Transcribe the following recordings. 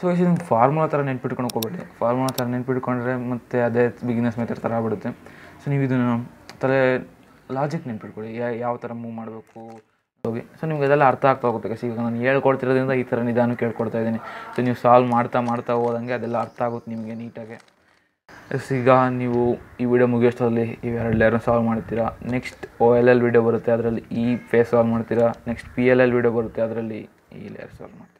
So ಇದು formula ಥರ ನೆನ್ಪಿಟ್ಕೊಂಡು ಹೋಗ್ಬೇಡಿ ಫಾರ್ಮುಲಾ ಥರ ನೆನ್ಪಿಟ್ಕೊಂಡ್ರೆ ಮತ್ತೆ ಅದೇ ಬಿಗಿನರ್ಸ್ ಮೆಥಡ್ ಥರ ಆಗ್ಬಿಡುತ್ತೆ ಸೊ ನೀವು ಇದನ್ನು ತಲೆ ಲಾಜಿಕ್ ನೆನ್ಪಿಟ್ಕೊಳ್ಳಿ ಯಾ- ಯಾವ ಥರ ಮೂವ್ ಮಾಡಬೇಕು ಹೋಗಿ ಸೊ ನಿಮ್ಗೆ ಅದೆಲ್ಲ ಅರ್ಥ ಆಗ್ತಾ ಹೋಗುತ್ತೆ guys. ಈಗ ನಾನು ಹೇಳ್ಕೊಡ್ತಿರೋದ್ರಿಂದ ಈ ಥರ ನಿಧಾನ ಕೇಳ್ಕೊಡ್ತಾ ಇದ್ದೀನಿ ಸೊ ನೀವು ಸಾಲ್ವ್ ಮಾಡ್ತಾ ಮಾಡ್ತಾ ಹೋದಂಗೆ ಅದೆಲ್ಲ ಅರ್ಥ ಆಗುತ್ತೆ ನಿಮಗೆ ನೀಟಾಗಿ ಎಸ್ ಈಗ ನೀವು ಈ ವಿಡಿಯೋ ಮುಗಿಯೋಷ್ಟರಲ್ಲಿ ಇವೆರಡು ಲೇಯರ್ನ ಸಾಲ್ವ್ ಮಾಡ್ತೀರಾ next O L L video ಬರುತ್ತೆ ಅದರಲ್ಲಿ ಈ ಫೇಸ್ ಸಾಲ್ವ್ ಮಾಡ್ತೀರಾ next P L L video ಬರುತ್ತೆ ಅದರಲ್ಲಿ ಈ ಲೇಯರ್ ಸಾಲ್ವ್ ಮಾಡ್ತೀರಾ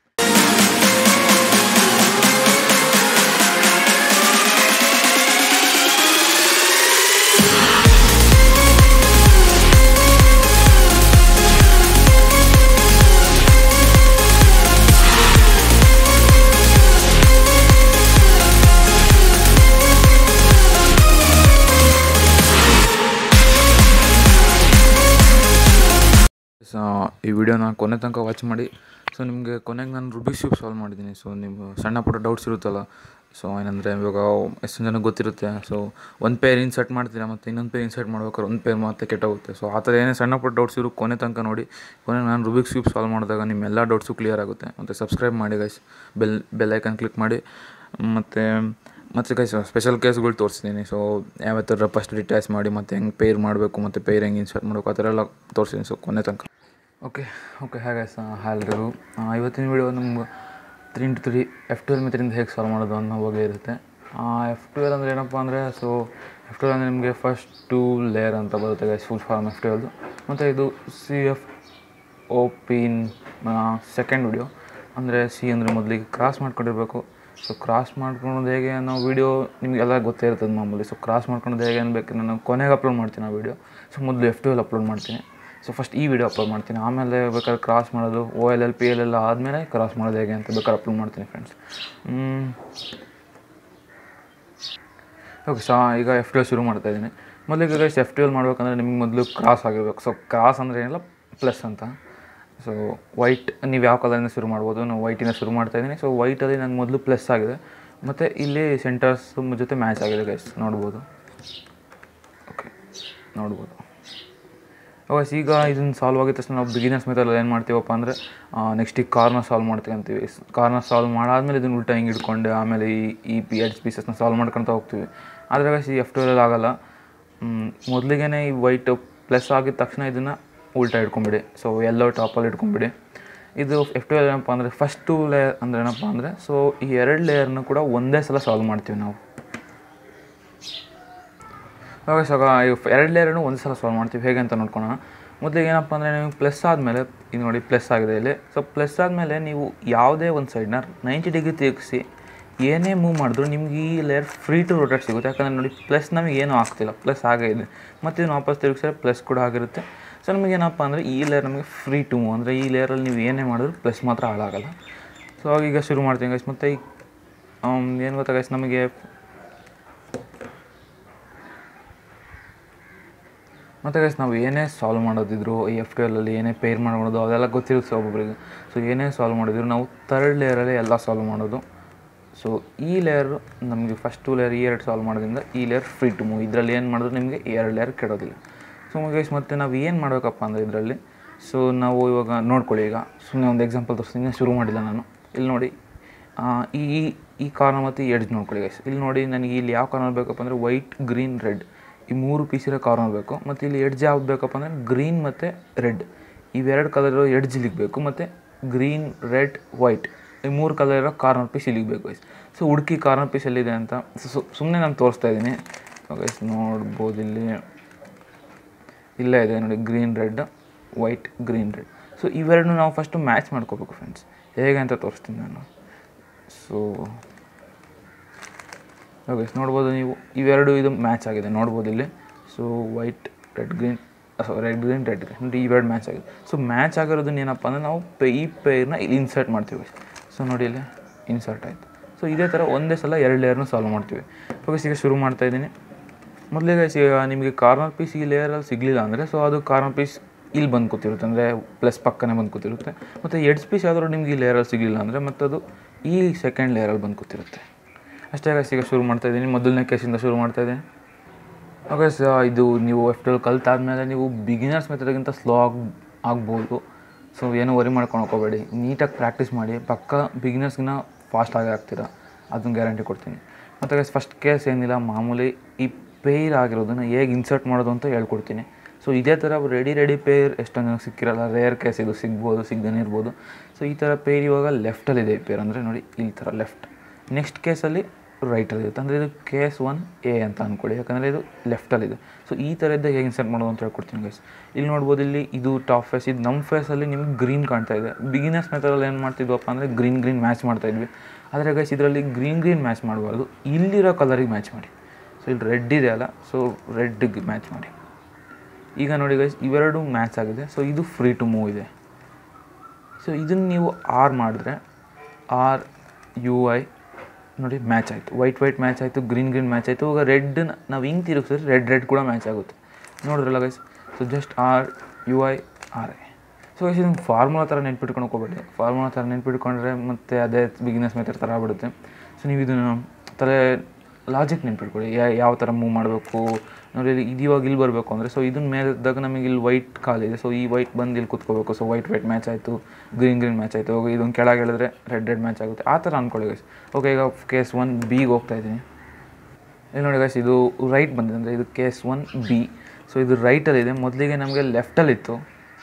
ಸೊ ಈ ವಿಡಿಯೋನ ಕೊನೆ ತನಕ ವಾಚ್ ಮಾಡಿ ಸೊ ನಿಮಗೆ ಕೊನೆಗೆ ನಾನು ರುಬಿಕ್ಸ್ ಕ್ಯೂಬ್ ಸಾಲ್ವ್ ಮಾಡಿದ್ದೀನಿ ಸೊ ನೀವು ಸಣ್ಣ ಪುಟ್ಟ ಡೌಟ್ಸ್ ಇರುತ್ತಲ್ಲ ಸೊ ಏನಂದರೆ ಇವಾಗ ಎಷ್ಟು ಜನಕ್ಕೆ ಗೊತ್ತಿರುತ್ತೆ ಸೊ ಒಂದು ಪೇರ್ ಇನ್ಸರ್ಟ್ ಮಾಡ್ತೀರಾ ಮತ್ತು ಇನ್ನೊಂದು ಪೇರ್ ಇನ್ಸರ್ಟ್ ಮಾಡ್ಬೇಕಾದ್ರೆ ಒಂದು ಪೇರ್ ಮತ್ತೆ ಕೆಟ್ಟೋಗುತ್ತೆ ಸೊ ಆ ಥರ ಏನೇ ಸಣ್ಣ ಪುಟ್ಟ ಡೌಟ್ಸ್ ಇರೋ ಕೊನೆ ತನಕ ನೋಡಿ ಕೊನೆಗೆ ನಾನು ರುಬಿಕ್ಸ್ ಕ್ಯೂಬ್ ಸಾಲ್ವ್ ಮಾಡಿದಾಗ ನಿಮ್ಮ ಎಲ್ಲ ಡೌಟ್ಸು ಕ್ಲಿಯರ್ ಆಗುತ್ತೆ ಮತ್ತು ಸಬ್ಸ್ಕ್ರೈಬ್ ಮಾಡಿ guys bell bell icon click ಮಾಡಿ ಮತ್ತು ಮತ್ತು ಗೈಸ್ ಸ್ಪೆಷಲ್ ಕೇಸ್ಗಳು ತೋರಿಸ್ತೀನಿ ಸೊ ಯಾವ ಥರ ಫಸ್ಟ್ ಡಿಟ್ಯಾಚ್ ಮಾಡಿ ಮತ್ತು ಹೆಂಗೆ ಪೇರ್ ಮಾಡಬೇಕು ಮತ್ತು ಪೇರ್ ಹೆಂಗೆ ಇನ್ಸರ್ಟ್ ಮಾಡಬೇಕು ಆ ಥರ ಎಲ್ಲ ತೋರಿಸ್ತೀನಿ ಸೊ ಕೊನೆ ತನಕ ಓಕೆ ಓಕೆ ಹಾಗೆ ಸ ಎಲ್ರಿಗೂ ಆ, ಇವತ್ತಿನ ವಿಡಿಯೋ ನಮ್ಗೆ three into three F two L ಮೆಥಡಿಂದ ಹೇಗೆ ಸಾಲ್ವ್ ಮಾಡೋದು ಅನ್ನೋ ಬಗ್ಗೆ ಇರುತ್ತೆ ಎಫ್ ಟ್ವೆಲ್ ಅಂದರೆ ಏನಪ್ಪ ಅಂದರೆ ಸೊ ಎಫ್ ಟ್ವೆಲ್ ಅಂದರೆ ನಿಮಗೆ ಫಸ್ಟ್ ಟೂ ಲೇಯರ್ ಅಂತ ಬರುತ್ತೆ ಗೈಸ್ ಫುಲ್ ಫಾರ್ಮ್ ಎಫ್ ಟ್ವೆಲ್ದು ಮತ್ತು ಇದು ಸಿ ಎಫ್ ಓ ಪಿನ್ ಸೆಕೆಂಡ್ ವಿಡಿಯೋ ಅಂದರೆ ಸಿ ಅಂದರೆ ಮೊದಲಿಗೆ ಕ್ರಾಸ್ ಮಾಡ್ಕೊಂಡಿರ್ಬೇಕು ಸೊ ಕ್ರಾಸ್ ಮಾಡ್ಕೊಳೋದು ಹೇಗೆ ಅನ್ನೋ ವೀಡಿಯೋ ನಿಮಗೆಲ್ಲ ಗೊತ್ತೇ ಇರ್ತದೆ ಮಾಮೂಲಿ ಸೊ ಕ್ರಾಸ್ ಮಾಡ್ಕೊಳೋದು ಹೇಗೆ ಅನ್ಬೇಕು ನಾನು ಕೊನೆಗೆ ಅಪ್ಲೋಡ್ ಮಾಡ್ತೀನಿ ಆ ವೀಡಿಯೋ ಸೊ ಮೊದಲು ಎಫ್ ಟ್ವೆಲ್ ಅಪ್ಲೋಡ್ ಮಾಡ್ತೀನಿ ಸೊ ಫಸ್ಟ್ ಈ ವಿಡಿಯೋ ಅಪ್ಲೋಡ್ ಮಾಡ್ತೀನಿ ಆಮೇಲೆ ಬೇಕಾದ್ರೆ ಕ್ರಾಸ್ ಮಾಡೋದು O L L P L ಎಲ್ಲ ಆದಮೇಲೆ ಕ್ರಾಸ್ ಮಾಡೋದು ಹೇಗೆ ಅಂತ ಬೇಕಾದ್ರೆ ಅಪ್ಲೋಡ್ ಮಾಡ್ತೀನಿ ಫ್ರೆಂಡ್ಸ್ ಓಕೆ ಸಾ ಈಗ ಎಫ್ ಟ್ವೆಲ್ ಶುರು ಮಾಡ್ತಾ ಇದ್ದೀನಿ ಮೊದಲಿಗೆ ಗೈಸ್ ಎಫ್ ಟ್ವೆಲ್ ಮಾಡ್ಬೇಕಂದ್ರೆ ನಿಮ್ಗೆ ಮೊದಲು ಕ್ರಾಸ್ ಆಗಿರ್ಬೇಕು ಸೊ ಕ್ರಾಸ್ ಅಂದರೆ ಏನಿಲ್ಲ ಪ್ಲಸ್ ಅಂತ ಸೊ ವೈಟ್ ನೀವು ಯಾವ ಕಲರಿಂದ ಶುರು ಮಾಡ್ಬೋದು ನಾನು ವೈಟಿಂದ ಶುರು ಮಾಡ್ತಾ ಇದ್ದೀನಿ ಸೊ ವೈಟಲ್ಲಿ ನಂಗೆ ಮೊದಲು ಪ್ಲಸ್ ಆಗಿದೆ ಮತ್ತು ಇಲ್ಲಿ ಸೆಂಟರ್ಸ್ ಜೊತೆ ಮ್ಯಾಚ್ ಆಗಿದೆ ಗೈಸ್ ನೋಡ್ಬೋದು ಓಕೆ ನೋಡ್ಬೋದು ಓಕೆ ಈಗ ಇದನ್ನು ಸಾಲ್ವ್ ಆಗಿದ ತಕ್ಷಣ ನಾವು ಬಿಗಿನರ್ಸ್ ಮೆಥಡಲ್ಲಿ ಏನು ಮಾಡ್ತೀವಪ್ಪ ಅಂದರೆ ನೆಕ್ಸ್ಟ್ ಈ ಕಾರ್ನರ್ ಸಾಲ್ವ್ ಮಾಡ್ತೀವಿ ಅಂತೀವಿ ಕಾರ್ನರ್ ಸಾಲ್ವ್ ಮಾಡಾದ್ಮೇಲೆ ಇದನ್ನು ಉಲ್ಟಾ ಹಿಂಗೆ ಇಟ್ಕೊಂಡು ಆಮೇಲೆ ಈ ಈ ಪಿ ಎಚ್ ಪೀಸಸ್ನ ಸಾಲ್ವ್ ಮಾಡ್ಕೊತ ಹೋಗ್ತೀವಿ ಆದರೆ ಈ ಎಫ್ ಟೂರಲ್ಲಿ ಆಗಲ್ಲ ಮೊದಲಿಗೆ ಈ ವೈಟ್ ಪ್ಲಸ್ ಆಗಿದ ತಕ್ಷಣ ಇದನ್ನು ಉಲ್ಟಾ ಇಟ್ಕೊಂಬಿಡಿ ಸೊ ಎಲ್ಲೋ ಟಾಪಲ್ಲಿ ಇಟ್ಕೊಂಬಿಡಿ ಇದು ಎಫ್ ಟು ಏನಪ್ಪ ಅಂದರೆ ಫಸ್ಟ್ ಟು ಲೇಯರ್ ಅಂದರೆ ಏನಪ್ಪ ಅಂದರೆ ಸೊ ಈ ಎರಡು ಲೇಯರ್ನ ಕೂಡ ಒಂದೇ ಸಲ ಸಾಲ್ವ್ ಮಾಡ್ತೀವಿ ನಾವು ಓಕೆ ಸೊ ಎರಡು ಲೇಯರ್ನು ಒಂದು ಸಲ ಸಾಲ್ವ್ ಮಾಡ್ತೀವಿ ಹೇಗೆ ಅಂತ ನೋಡ್ಕೊಳ್ಳೋಣ ಮೊದಲಿಗೆ ಏನಪ್ಪ ಅಂದರೆ ನೀವು ಪ್ಲಸ್ ಆದಮೇಲೆ ಈಗ ನೋಡಿ ಪ್ಲಸ್ ಆಗಿದೆ ಇಲ್ಲಿ ಸೊ ಪ್ಲಸ್ ಆದಮೇಲೆ ನೀವು ಯಾವುದೇ ಒಂದು ಸೈಡ್ನ ನೈಂಟಿ ಡಿಗ್ರಿ ತಿರುಗಿಸಿ ಏನೇ ಮೂವ್ ಮಾಡಿದ್ರು ನಿಮ್ಗೆ ಈ ಲೇಯರ್ ಫ್ರೀ ಟು ರೊಟೇಟ್ ಸಿಗುತ್ತೆ ಯಾಕಂದರೆ ನೋಡಿ ಪ್ಲಸ್ ನಮಗೆ ಏನೂ ಆಗ್ತಿಲ್ಲ ಪ್ಲಸ್ ಆಗೇ ಇದೆ ಮತ್ತು ಇದನ್ನು ವಾಪಸ್ ತಿರುಗಿಸಿದ್ರೆ ಪ್ಲಸ್ ಕೂಡ ಆಗಿರುತ್ತೆ ಸೊ ನಮಗೇನಪ್ಪ ಅಂದರೆ ಈ ಲೇಯರ್ ನಮಗೆ ಫ್ರೀ ಟು ಮೂವ್ ಅಂದರೆ ಈ ಲೇಯರಲ್ಲಿ ನೀವು ಏನೇ ಮಾಡಿದ್ರು ಪ್ಲಸ್ ಮಾತ್ರ ಹಾಳಾಗಲ್ಲ ಸೊ ಈಗ ಶುರು ಮಾಡ್ತೀನಿ ಗೈಸ್ ಮತ್ತು ಈ ಏನು ಗೊತ್ತಾ ಗೈಸ್ ನಮಗೆ ಮತ್ತು ಗೈಸ್ ನಾವು ಏನೇ ಸಾಲ್ವ್ ಮಾಡೋದಿದ್ರು ಈ ಎಫ್ ಟಿ ಎಲ್ಲಲ್ಲಿ ಏನೇ ಪೇರ್ ಮಾಡ್ಬೋದು ಅದೆಲ್ಲ ಗೊತ್ತಿರುತ್ತೆ ಒಬ್ಬೊಬ್ಬರಿಗೆ ಸೊ ಏನೇ ಸಾಲ್ವ್ ಮಾಡಿದ್ರು ನಾವು ತರ್ಡ್ ಲೇಯರಲ್ಲಿ ಎಲ್ಲ ಸಾಲ್ವ್ ಮಾಡೋದು ಸೊ ಈ ಲೇಯರ್ ನಮಗೆ ಫಸ್ಟ್ ಟು ಲೇಯರ್ ಈ ಎರಡು ಸಾಲ್ವ್ ಮಾಡೋದ್ರಿಂದ ಈ ಲೇಯರ್ ಫ್ರೀ ಟು ಮೂವ್ ಇದರಲ್ಲಿ ಏನು ಮಾಡಿದ್ರು ನಿಮಗೆ ಎರಡು ಲೇಯರ್ ಕೆಡೋದಿಲ್ಲ ಸೊ ಗೈಸ್ ಮತ್ತು ನಾವು ಏನು ಮಾಡಬೇಕಪ್ಪ ಅಂದರೆ ಇದರಲ್ಲಿ ಸೊ ನಾವು ಇವಾಗ ನೋಡ್ಕೊಳ್ಳಿ ಈಗ ಸುಮ್ಮನೆ ಒಂದು ಎಕ್ಸಾಂಪಲ್ ತೋರಿಸ್ತೀನಿ ಇನ್ನೂ ಶುರು ಮಾಡಿಲ್ಲ ನಾನು ಇಲ್ಲಿ ನೋಡಿ ಆ, ಈ ಈ- ಈ ಕಾರ್ನರ್ ಮತ್ತು ಈ ಎಡ್ಜ್ ನೋಡ್ಕೊಳ್ಳಿ ಗೈಸ್ ಇಲ್ಲಿ ನೋಡಿ ನನಗೆ ಇಲ್ಲಿ ಯಾವ ಕಾರ್ನರ್ ಬೇಕಪ್ಪ ಅಂದರೆ ವೈಟ್ ಗ್ರೀನ್ ರೆಡ್ ಈ ಮೂರು ಪೀಸ್ ಇರೋ ಕಾರ್ನರ್ ಬೇಕು ಮತ್ತು ಇಲ್ಲಿ ಎಡ್ಜ್ ಯಾವ್ದು ಬೇಕಪ್ಪ ಅಂದರೆ ಗ್ರೀನ್ ಮತ್ತು ರೆಡ್ ಇವೆರಡು ಕಲರ್ ಇರೋ ಎಡ್ಜ್ ಇಲ್ಲಿಗೆ ಬೇಕು ಮತ್ತು ಗ್ರೀನ್ ರೆಡ್ ವೈಟ್ ಈ ಮೂರು ಕಲರ್ ಇರೋ ಕಾರ್ನರ್ ಪೀಸ್ ಇಲ್ಲಿಗೆ ಬೇಕು ಗೈಸ್ ಸೊ ಹುಡುಕಿ ಕಾರ್ನರ್ ಪೀಸ್ ಎಲ್ಲಿದೆ ಅಂತ ಸುಮ್ಮನೆ ನಾನು ತೋರಿಸ್ತಾ ಇದ್ದೀನಿ ಗೈಸ್ ನೋಡ್ಬೋದು ಇಲ್ಲಿ ಇಲ್ಲೇ ಇದೆ ನೋಡಿ green red white green red so ಇವೆರಡನ್ನೂ ನಾವು ಫಸ್ಟು ಮ್ಯಾಚ್ ಮಾಡ್ಕೋಬೇಕು ಫ್ರೆಂಡ್ಸ್ ಹೇಗೆ ಅಂತ ತೋರಿಸ್ತೀನಿ ನಾನು ಸೊ ಓಕೆ ನೋಡ್ಬೋದು ನೀವು ಇವೆರಡು ಇದು ಮ್ಯಾಚ್ ಆಗಿದೆ ನೋಡ್ಬೋದು ಇಲ್ಲಿ so white red green red green red green ನೋಡಿ ಇವೆರಡು ಮ್ಯಾಚ್ ಆಗಿದೆ ಸೊ ಮ್ಯಾಚ್ ಆಗಿರೋದನ್ನ ಏನಪ್ಪ ಅಂದರೆ ನಾವು ಪೇ ಈ ಪೇರ್ನ ಇಲ್ಲಿ ಇನ್ಸರ್ಟ್ ಮಾಡ್ತೀವಿ ಸೊ ನೋಡಿ ಇಲ್ಲಿ ಇನ್ಸರ್ಟ್ ಆಯಿತು ಸೊ ಇದೇ ಥರ ಒಂದೇ ಸಲ ಎರಡು ಲೇಯರ್ನ ಸಾಲ್ವ್ ಮಾಡ್ತೀವಿ ಓಕೆ ಈಗ ಶುರು ಮಾಡ್ತಾ ಇದ್ದೀನಿ ಮೊದಲಿಗೆ ಈಗ ನಿಮಗೆ ಕಾರ್ನರ್ ಪೀಸ್ ಈ ಲೇಯರಲ್ಲಿ ಸಿಗಲಿಲ್ಲ ಅಂದರೆ ಸೊ ಅದು ಕಾರ್ನರ್ ಪೀಸ್ ಇಲ್ಲಿ ಬಂದು ಕೂತಿರುತ್ತೆ ಅಂದರೆ ಪ್ಲಸ್ ಪಕ್ಕನೇ ಬಂದು ಕೂತಿರುತ್ತೆ ಮತ್ತು ಎಡ್ಸ್ ಪೀಸ್ ಯಾವ್ದಾದ್ರು ನಿಮ್ಗೆ ಈ ಲೇಯರಲ್ಲಿ ಸಿಗಲಿಲ್ಲ ಅಂದರೆ ಮತ್ತು ಅದು ಈ ಸೆಕೆಂಡ್ ಲೇಯರಲ್ಲಿ ಬಂದು ಕೂತಿರುತ್ತೆ ಅಷ್ಟೇ guys, ಈಗ ಶುರು ಮಾಡ್ತಾ ಇದ್ದೀನಿ ಮೊದಲನೇ ಕೇಸಿಂದ ಶುರು ಮಾಡ್ತಾ ಇದ್ದೀನಿ ಓಕೆ ಸ ಇದು ನೀವು ಎಫ್ ಟ್ವೆಲ್ ಕಲ್ತಾದ್ಮೇಲೆ ನೀವು ಬಿಗಿನರ್ಸ್ ಮೆಥಡ್ಗಿಂತ ಸ್ಲೋ ಆಗಿ ಆಗ್ಬೋದು ಸೊ ಏನೂ ವರಿ ಮಾಡ್ಕೊಂಡು ಹೋಗ್ಬೇಡಿ ನೀಟಾಗಿ ಪ್ರಾಕ್ಟೀಸ್ ಮಾಡಿ ಪಕ್ಕ ಬಿಗಿನರ್ಸ್ಗಿನ ಫಾಸ್ಟಾಗಿ ಆಗ್ತೀರಾ ಅದನ್ನ ಗ್ಯಾರಂಟಿ ಕೊಡ್ತೀನಿ ಮತ್ತು ಗೈಸ್ ಫಸ್ಟ್ ಕೇಸ್ ಏನಿಲ್ಲ ಮಾಮೂಲಿ ಈ ಪೇರ್ ಆಗಿರೋದನ್ನು ಹೇಗೆ ಇನ್ಸರ್ಟ್ ಮಾಡೋದು ಅಂತ ಹೇಳ್ಕೊಡ್ತೀನಿ ಸೊ ಇದೇ ಥರ ರೆಡಿ ರೆಡಿ ಪೇರ್ ಎಷ್ಟೊಂದು ಜನಕ್ಕೆ ಸಿಕ್ಕಿರಲ್ಲ ರೇರ್ ಕೇಸ್ ಇದು ಸಿಗ್ಬೋದು ಸಿಗ್ದೇ ಇರ್ಬೋದು ಸೊ ಈ ಥರ ಪೇರ್ ಇವಾಗ ಲೆಫ್ಟಲ್ಲಿದೆ ಈ ಪೇರ್ ಅಂದರೆ ನೋಡಿ ಈ ಥರ ಲೆಫ್ಟ್ ನೆಕ್ಸ್ಟ್ ಕೇಸಲ್ಲಿ ರೈಟಲ್ಲಿ ಇರುತ್ತೆ ಅಂದರೆ ಇದು ಕೇಸ್ ಒನ್ ಎ ಅಂತ ಅಂದ್ಕೊಳ್ಳಿ ಯಾಕಂದರೆ ಇದು ಲೆಫ್ಟಲ್ಲಿದೆ ಸೊ ಈ ಥರ ಇದ್ದಾಗ ಹೇಗೆ ಇನ್ಸರ್ಟ್ ಮಾಡೋದು ಅಂತ ಹೇಳ್ಕೊಡ್ತೀನಿ ಗೈಸ್ ಇಲ್ಲಿ ನೋಡ್ಬೋದು ಇಲ್ಲಿ ಇದು ಟಾಪ್ ಫೇಸ್ ಇದು ನಮ್ಮ ಫೇಸಲ್ಲಿ ನಿಮ್ಗೆ ಗ್ರೀನ್ ಕಾಣ್ತಾ ಇದೆ ಬಿಗಿನರ್ಸ್ ಮೆಥಡಲ್ಲಿ ಏನು ಮಾಡ್ತಿದ್ವಪ್ಪ ಅಂದರೆ ಗ್ರೀನ್ ಗ್ರೀನ್ ಮ್ಯಾಚ್ ಮಾಡ್ತಾ ಇದ್ವಿ ಆದರೆ ಗೈಸ್ ಇದರಲ್ಲಿ ಗ್ರೀನ್ ಗ್ರೀನ್ ಮ್ಯಾಚ್ ಮಾಡಬಾರ್ದು ಇಲ್ಲಿರೋ ಕಲರಿಗೆ ಮ್ಯಾಚ್ ಮಾಡಿ ಸೊ ಇಲ್ಲಿ ರೆಡ್ ಇದೆ ಅಲ್ಲ ಸೊ ರೆಡ್ಗೆ ಮ್ಯಾಚ್ ಮಾಡಿ ಈಗ ನೋಡಿ ಗೈಸ್ ಇವೆರಡು ಮ್ಯಾಚ್ ಆಗಿದೆ ಸೊ ಇದು ಫ್ರೀ ಟು ಮೂವ್ ಇದೆ ಸೊ ಇದನ್ನು ನೀವು ಆರ್ ಮಾಡಿದ್ರೆ ಆರ್ ಯು ಐ ನೋಡಿ ಮ್ಯಾಚ್ ಆಯಿತು ವೈಟ್ ವೈಟ್ ಮ್ಯಾಚ್ ಆಯಿತು ಗ್ರೀನ್ ಗ್ರೀನ್ ಮ್ಯಾಚ್ ಆಯಿತು ಇವಾಗ ರೆಡ್ ನಾವು ಹಿಂಗೆ ತಿರುಗಿಸಿದ್ರೆ ರೆಡ್ ರೆಡ್ ಕೂಡ ಮ್ಯಾಚ್ ಆಗುತ್ತೆ ನೋಡಿದ್ರಲ್ಲ guys so just R U I R I so guys ಇದನ್ನು ಫಾರ್ಮುಲಾ ಥರ ನೆನ್ಪಿಟ್ಕೊಂಡು ಹೋಗ್ಬೇಡಿ ಫಾರ್ಮುಲಾ ಥರ ನೆನ್ಪಿಟ್ಕೊಂಡ್ರೆ ಮತ್ತೆ ಅದೇ ಬಿಗಿನರ್ಸ್ ಮೆಥಡ್ ಥರ ಆಗ್ಬಿಡುತ್ತೆ ಸೊ ನೀವು ಇದನ್ನು ತಲೆ ಲಾಜಿಕ್ ನೆನ್ಪಿಟ್ಕೊಳ್ಳಿ ಯಾ ಯಾವ ಥರ ಮೂವ್ ಮಾಡಬೇಕು ನೋಡಿ ಇಲ್ಲಿ ಇದು ಇವಾಗ ಇಲ್ಲಿ ಬರಬೇಕು ಅಂದರೆ ಸೊ ಇದನ್ನ ಮೇಲಿದ್ದಾಗ ನಮಗೆ ಇಲ್ಲಿ ವೈಟ್ ಕಾಲಿದೆ ಸೊ ಈ ವೈಟ್ ಬಂದು ಇಲ್ಲಿ ಕೂತ್ಕೋಬೇಕು ಸೊ ವೈಟ್ ವೈಟ್ ಮ್ಯಾಚ್ ಆಯಿತು ಗ್ರೀನ್ ಗ್ರೀನ್ ಮ್ಯಾಚ್ ಆಯಿತು ಇವಾಗ ಇದನ್ನು ಕೆಳಗೆ ಹೇಳಿದ್ರೆ ರೆಡ್ ರೆಡ್ ಮ್ಯಾಚ್ ಆಗುತ್ತೆ ಆ ಥರ ಅಂದ್ಕೊಳ್ಳಿ ಗೈಸ್ ಓಕೆ ಈಗ ಕೇಸ್ ಒನ್ ಬಿಗೆ ಹೋಗ್ತಾ ಇದ್ದೀನಿ ಇಲ್ಲಿ ನೋಡಿ ಗೈಸ್ ಇದು ರೈಟ್ ಬಂದಿದೆ ಅಂದರೆ ಇದು ಕೇಸ್ ಒನ್ ಬಿ ಸೊ ಇದು ರೈಟಲ್ಲಿದೆ ಮೊದಲಿಗೆ ನಮಗೆ ಲೆಫ್ಟಲ್ಲಿತ್ತು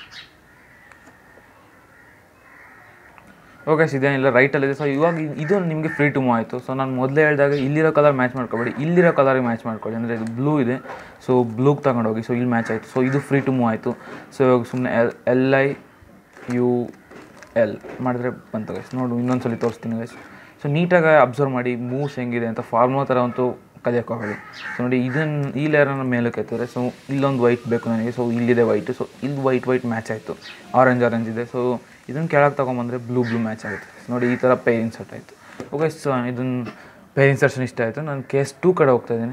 ಓಕೆ ಇದೇನಿಲ್ಲ ರೈಟಲ್ಲಿದೆ ಸೊ ಇವಾಗ ಇ- ಇದು ನಿಮಗೆ ಫ್ರೀ ಟು ಮೂವ್ ಆಯಿತು ಸೊ ನಾನು ಮೊದಲೇ ಹೇಳಿದಾಗ ಇಲ್ಲಿರೋ ಕಲರ್ ಮ್ಯಾಚ್ ಮಾಡ್ಕೊಬೇಡಿ ಇಲ್ಲಿರೋ ಕಲರಿಗೆ ಮ್ಯಾಚ್ ಮಾಡ್ಕೊಳ್ಳಿ ಅಂದರೆ ಇದು ಬ್ಲೂ ಇದೆ ಸೊ ಬ್ಲೂಗೆ ತಗೊಂಡೋಗಿ ಸೊ ಇಲ್ಲಿ ಮ್ಯಾಚ್ ಆಯಿತು ಸೊ ಇದು ಫ್ರೀ ಟು ಮೂವ್ ಆಯಿತು ಸೊ ಇವಾಗ ಸುಮ್ಮನೆ L L I U L ಮಾಡಿದ್ರೆ ಬಂತು ಗೈಸ್ ನೋಡು ಇನ್ನೊಂದು ಸಲ ತೋರಿಸ್ತೀನಿ ಗೈಸ್ ಸೊ ನೀಟಾಗಿ ಅಬ್ಸರ್ವ್ ಮಾಡಿ ಮೂವ್ಸ್ ಹೆಂಗಿದೆ ಅಂತ ಫಾರ್ಮುಲಾ ಥರ ಅಂತೂ ಕಲಿಯೋಕೆ ಹೋಗಬೇಡಿ ಸೊ ನೋಡಿ ಇದನ್ನು ಈ ಲೇಯರನ್ನು ಮೇಲಕ್ಕೆ ಎತ್ತಿದ್ರೆ ಸೊ ಇಲ್ಲೊಂದು ವೈಟ್ ಬೇಕು ನನಗೆ ಸೊ ಇಲ್ಲಿದೆ ವೈಟು ಸೊ ಇಲ್ಲಿ ವೈಟ್ ವೈಟ್ ಮ್ಯಾಚ್ ಆಯಿತು ಆರೆಂಜ್ ಆರೆಂಜ್ ಇದೆ ಸೊ ಇದನ್ನು ಕೆಳಗೆ ತೊಗೊಂಬಂದರೆ ಬ್ಲೂ ಬ್ಲೂ ಮ್ಯಾಚ್ ಆಗುತ್ತೆ ನೋಡಿ ಈ ಥರ ಪೇರ್ ಇನ್ಸರ್ಟ್ ಆಯಿತು ಓಕೆ ಸೊ ಇದನ್ನು ಪೇರ್ ಇನ್ಸರ್ಷನ್ ಇಷ್ಟ ಆಯಿತು ನಾನು ಕೇಸ್ ಟೂ ಕಡೆ ಹೋಗ್ತಾ ಇದ್ದೀನಿ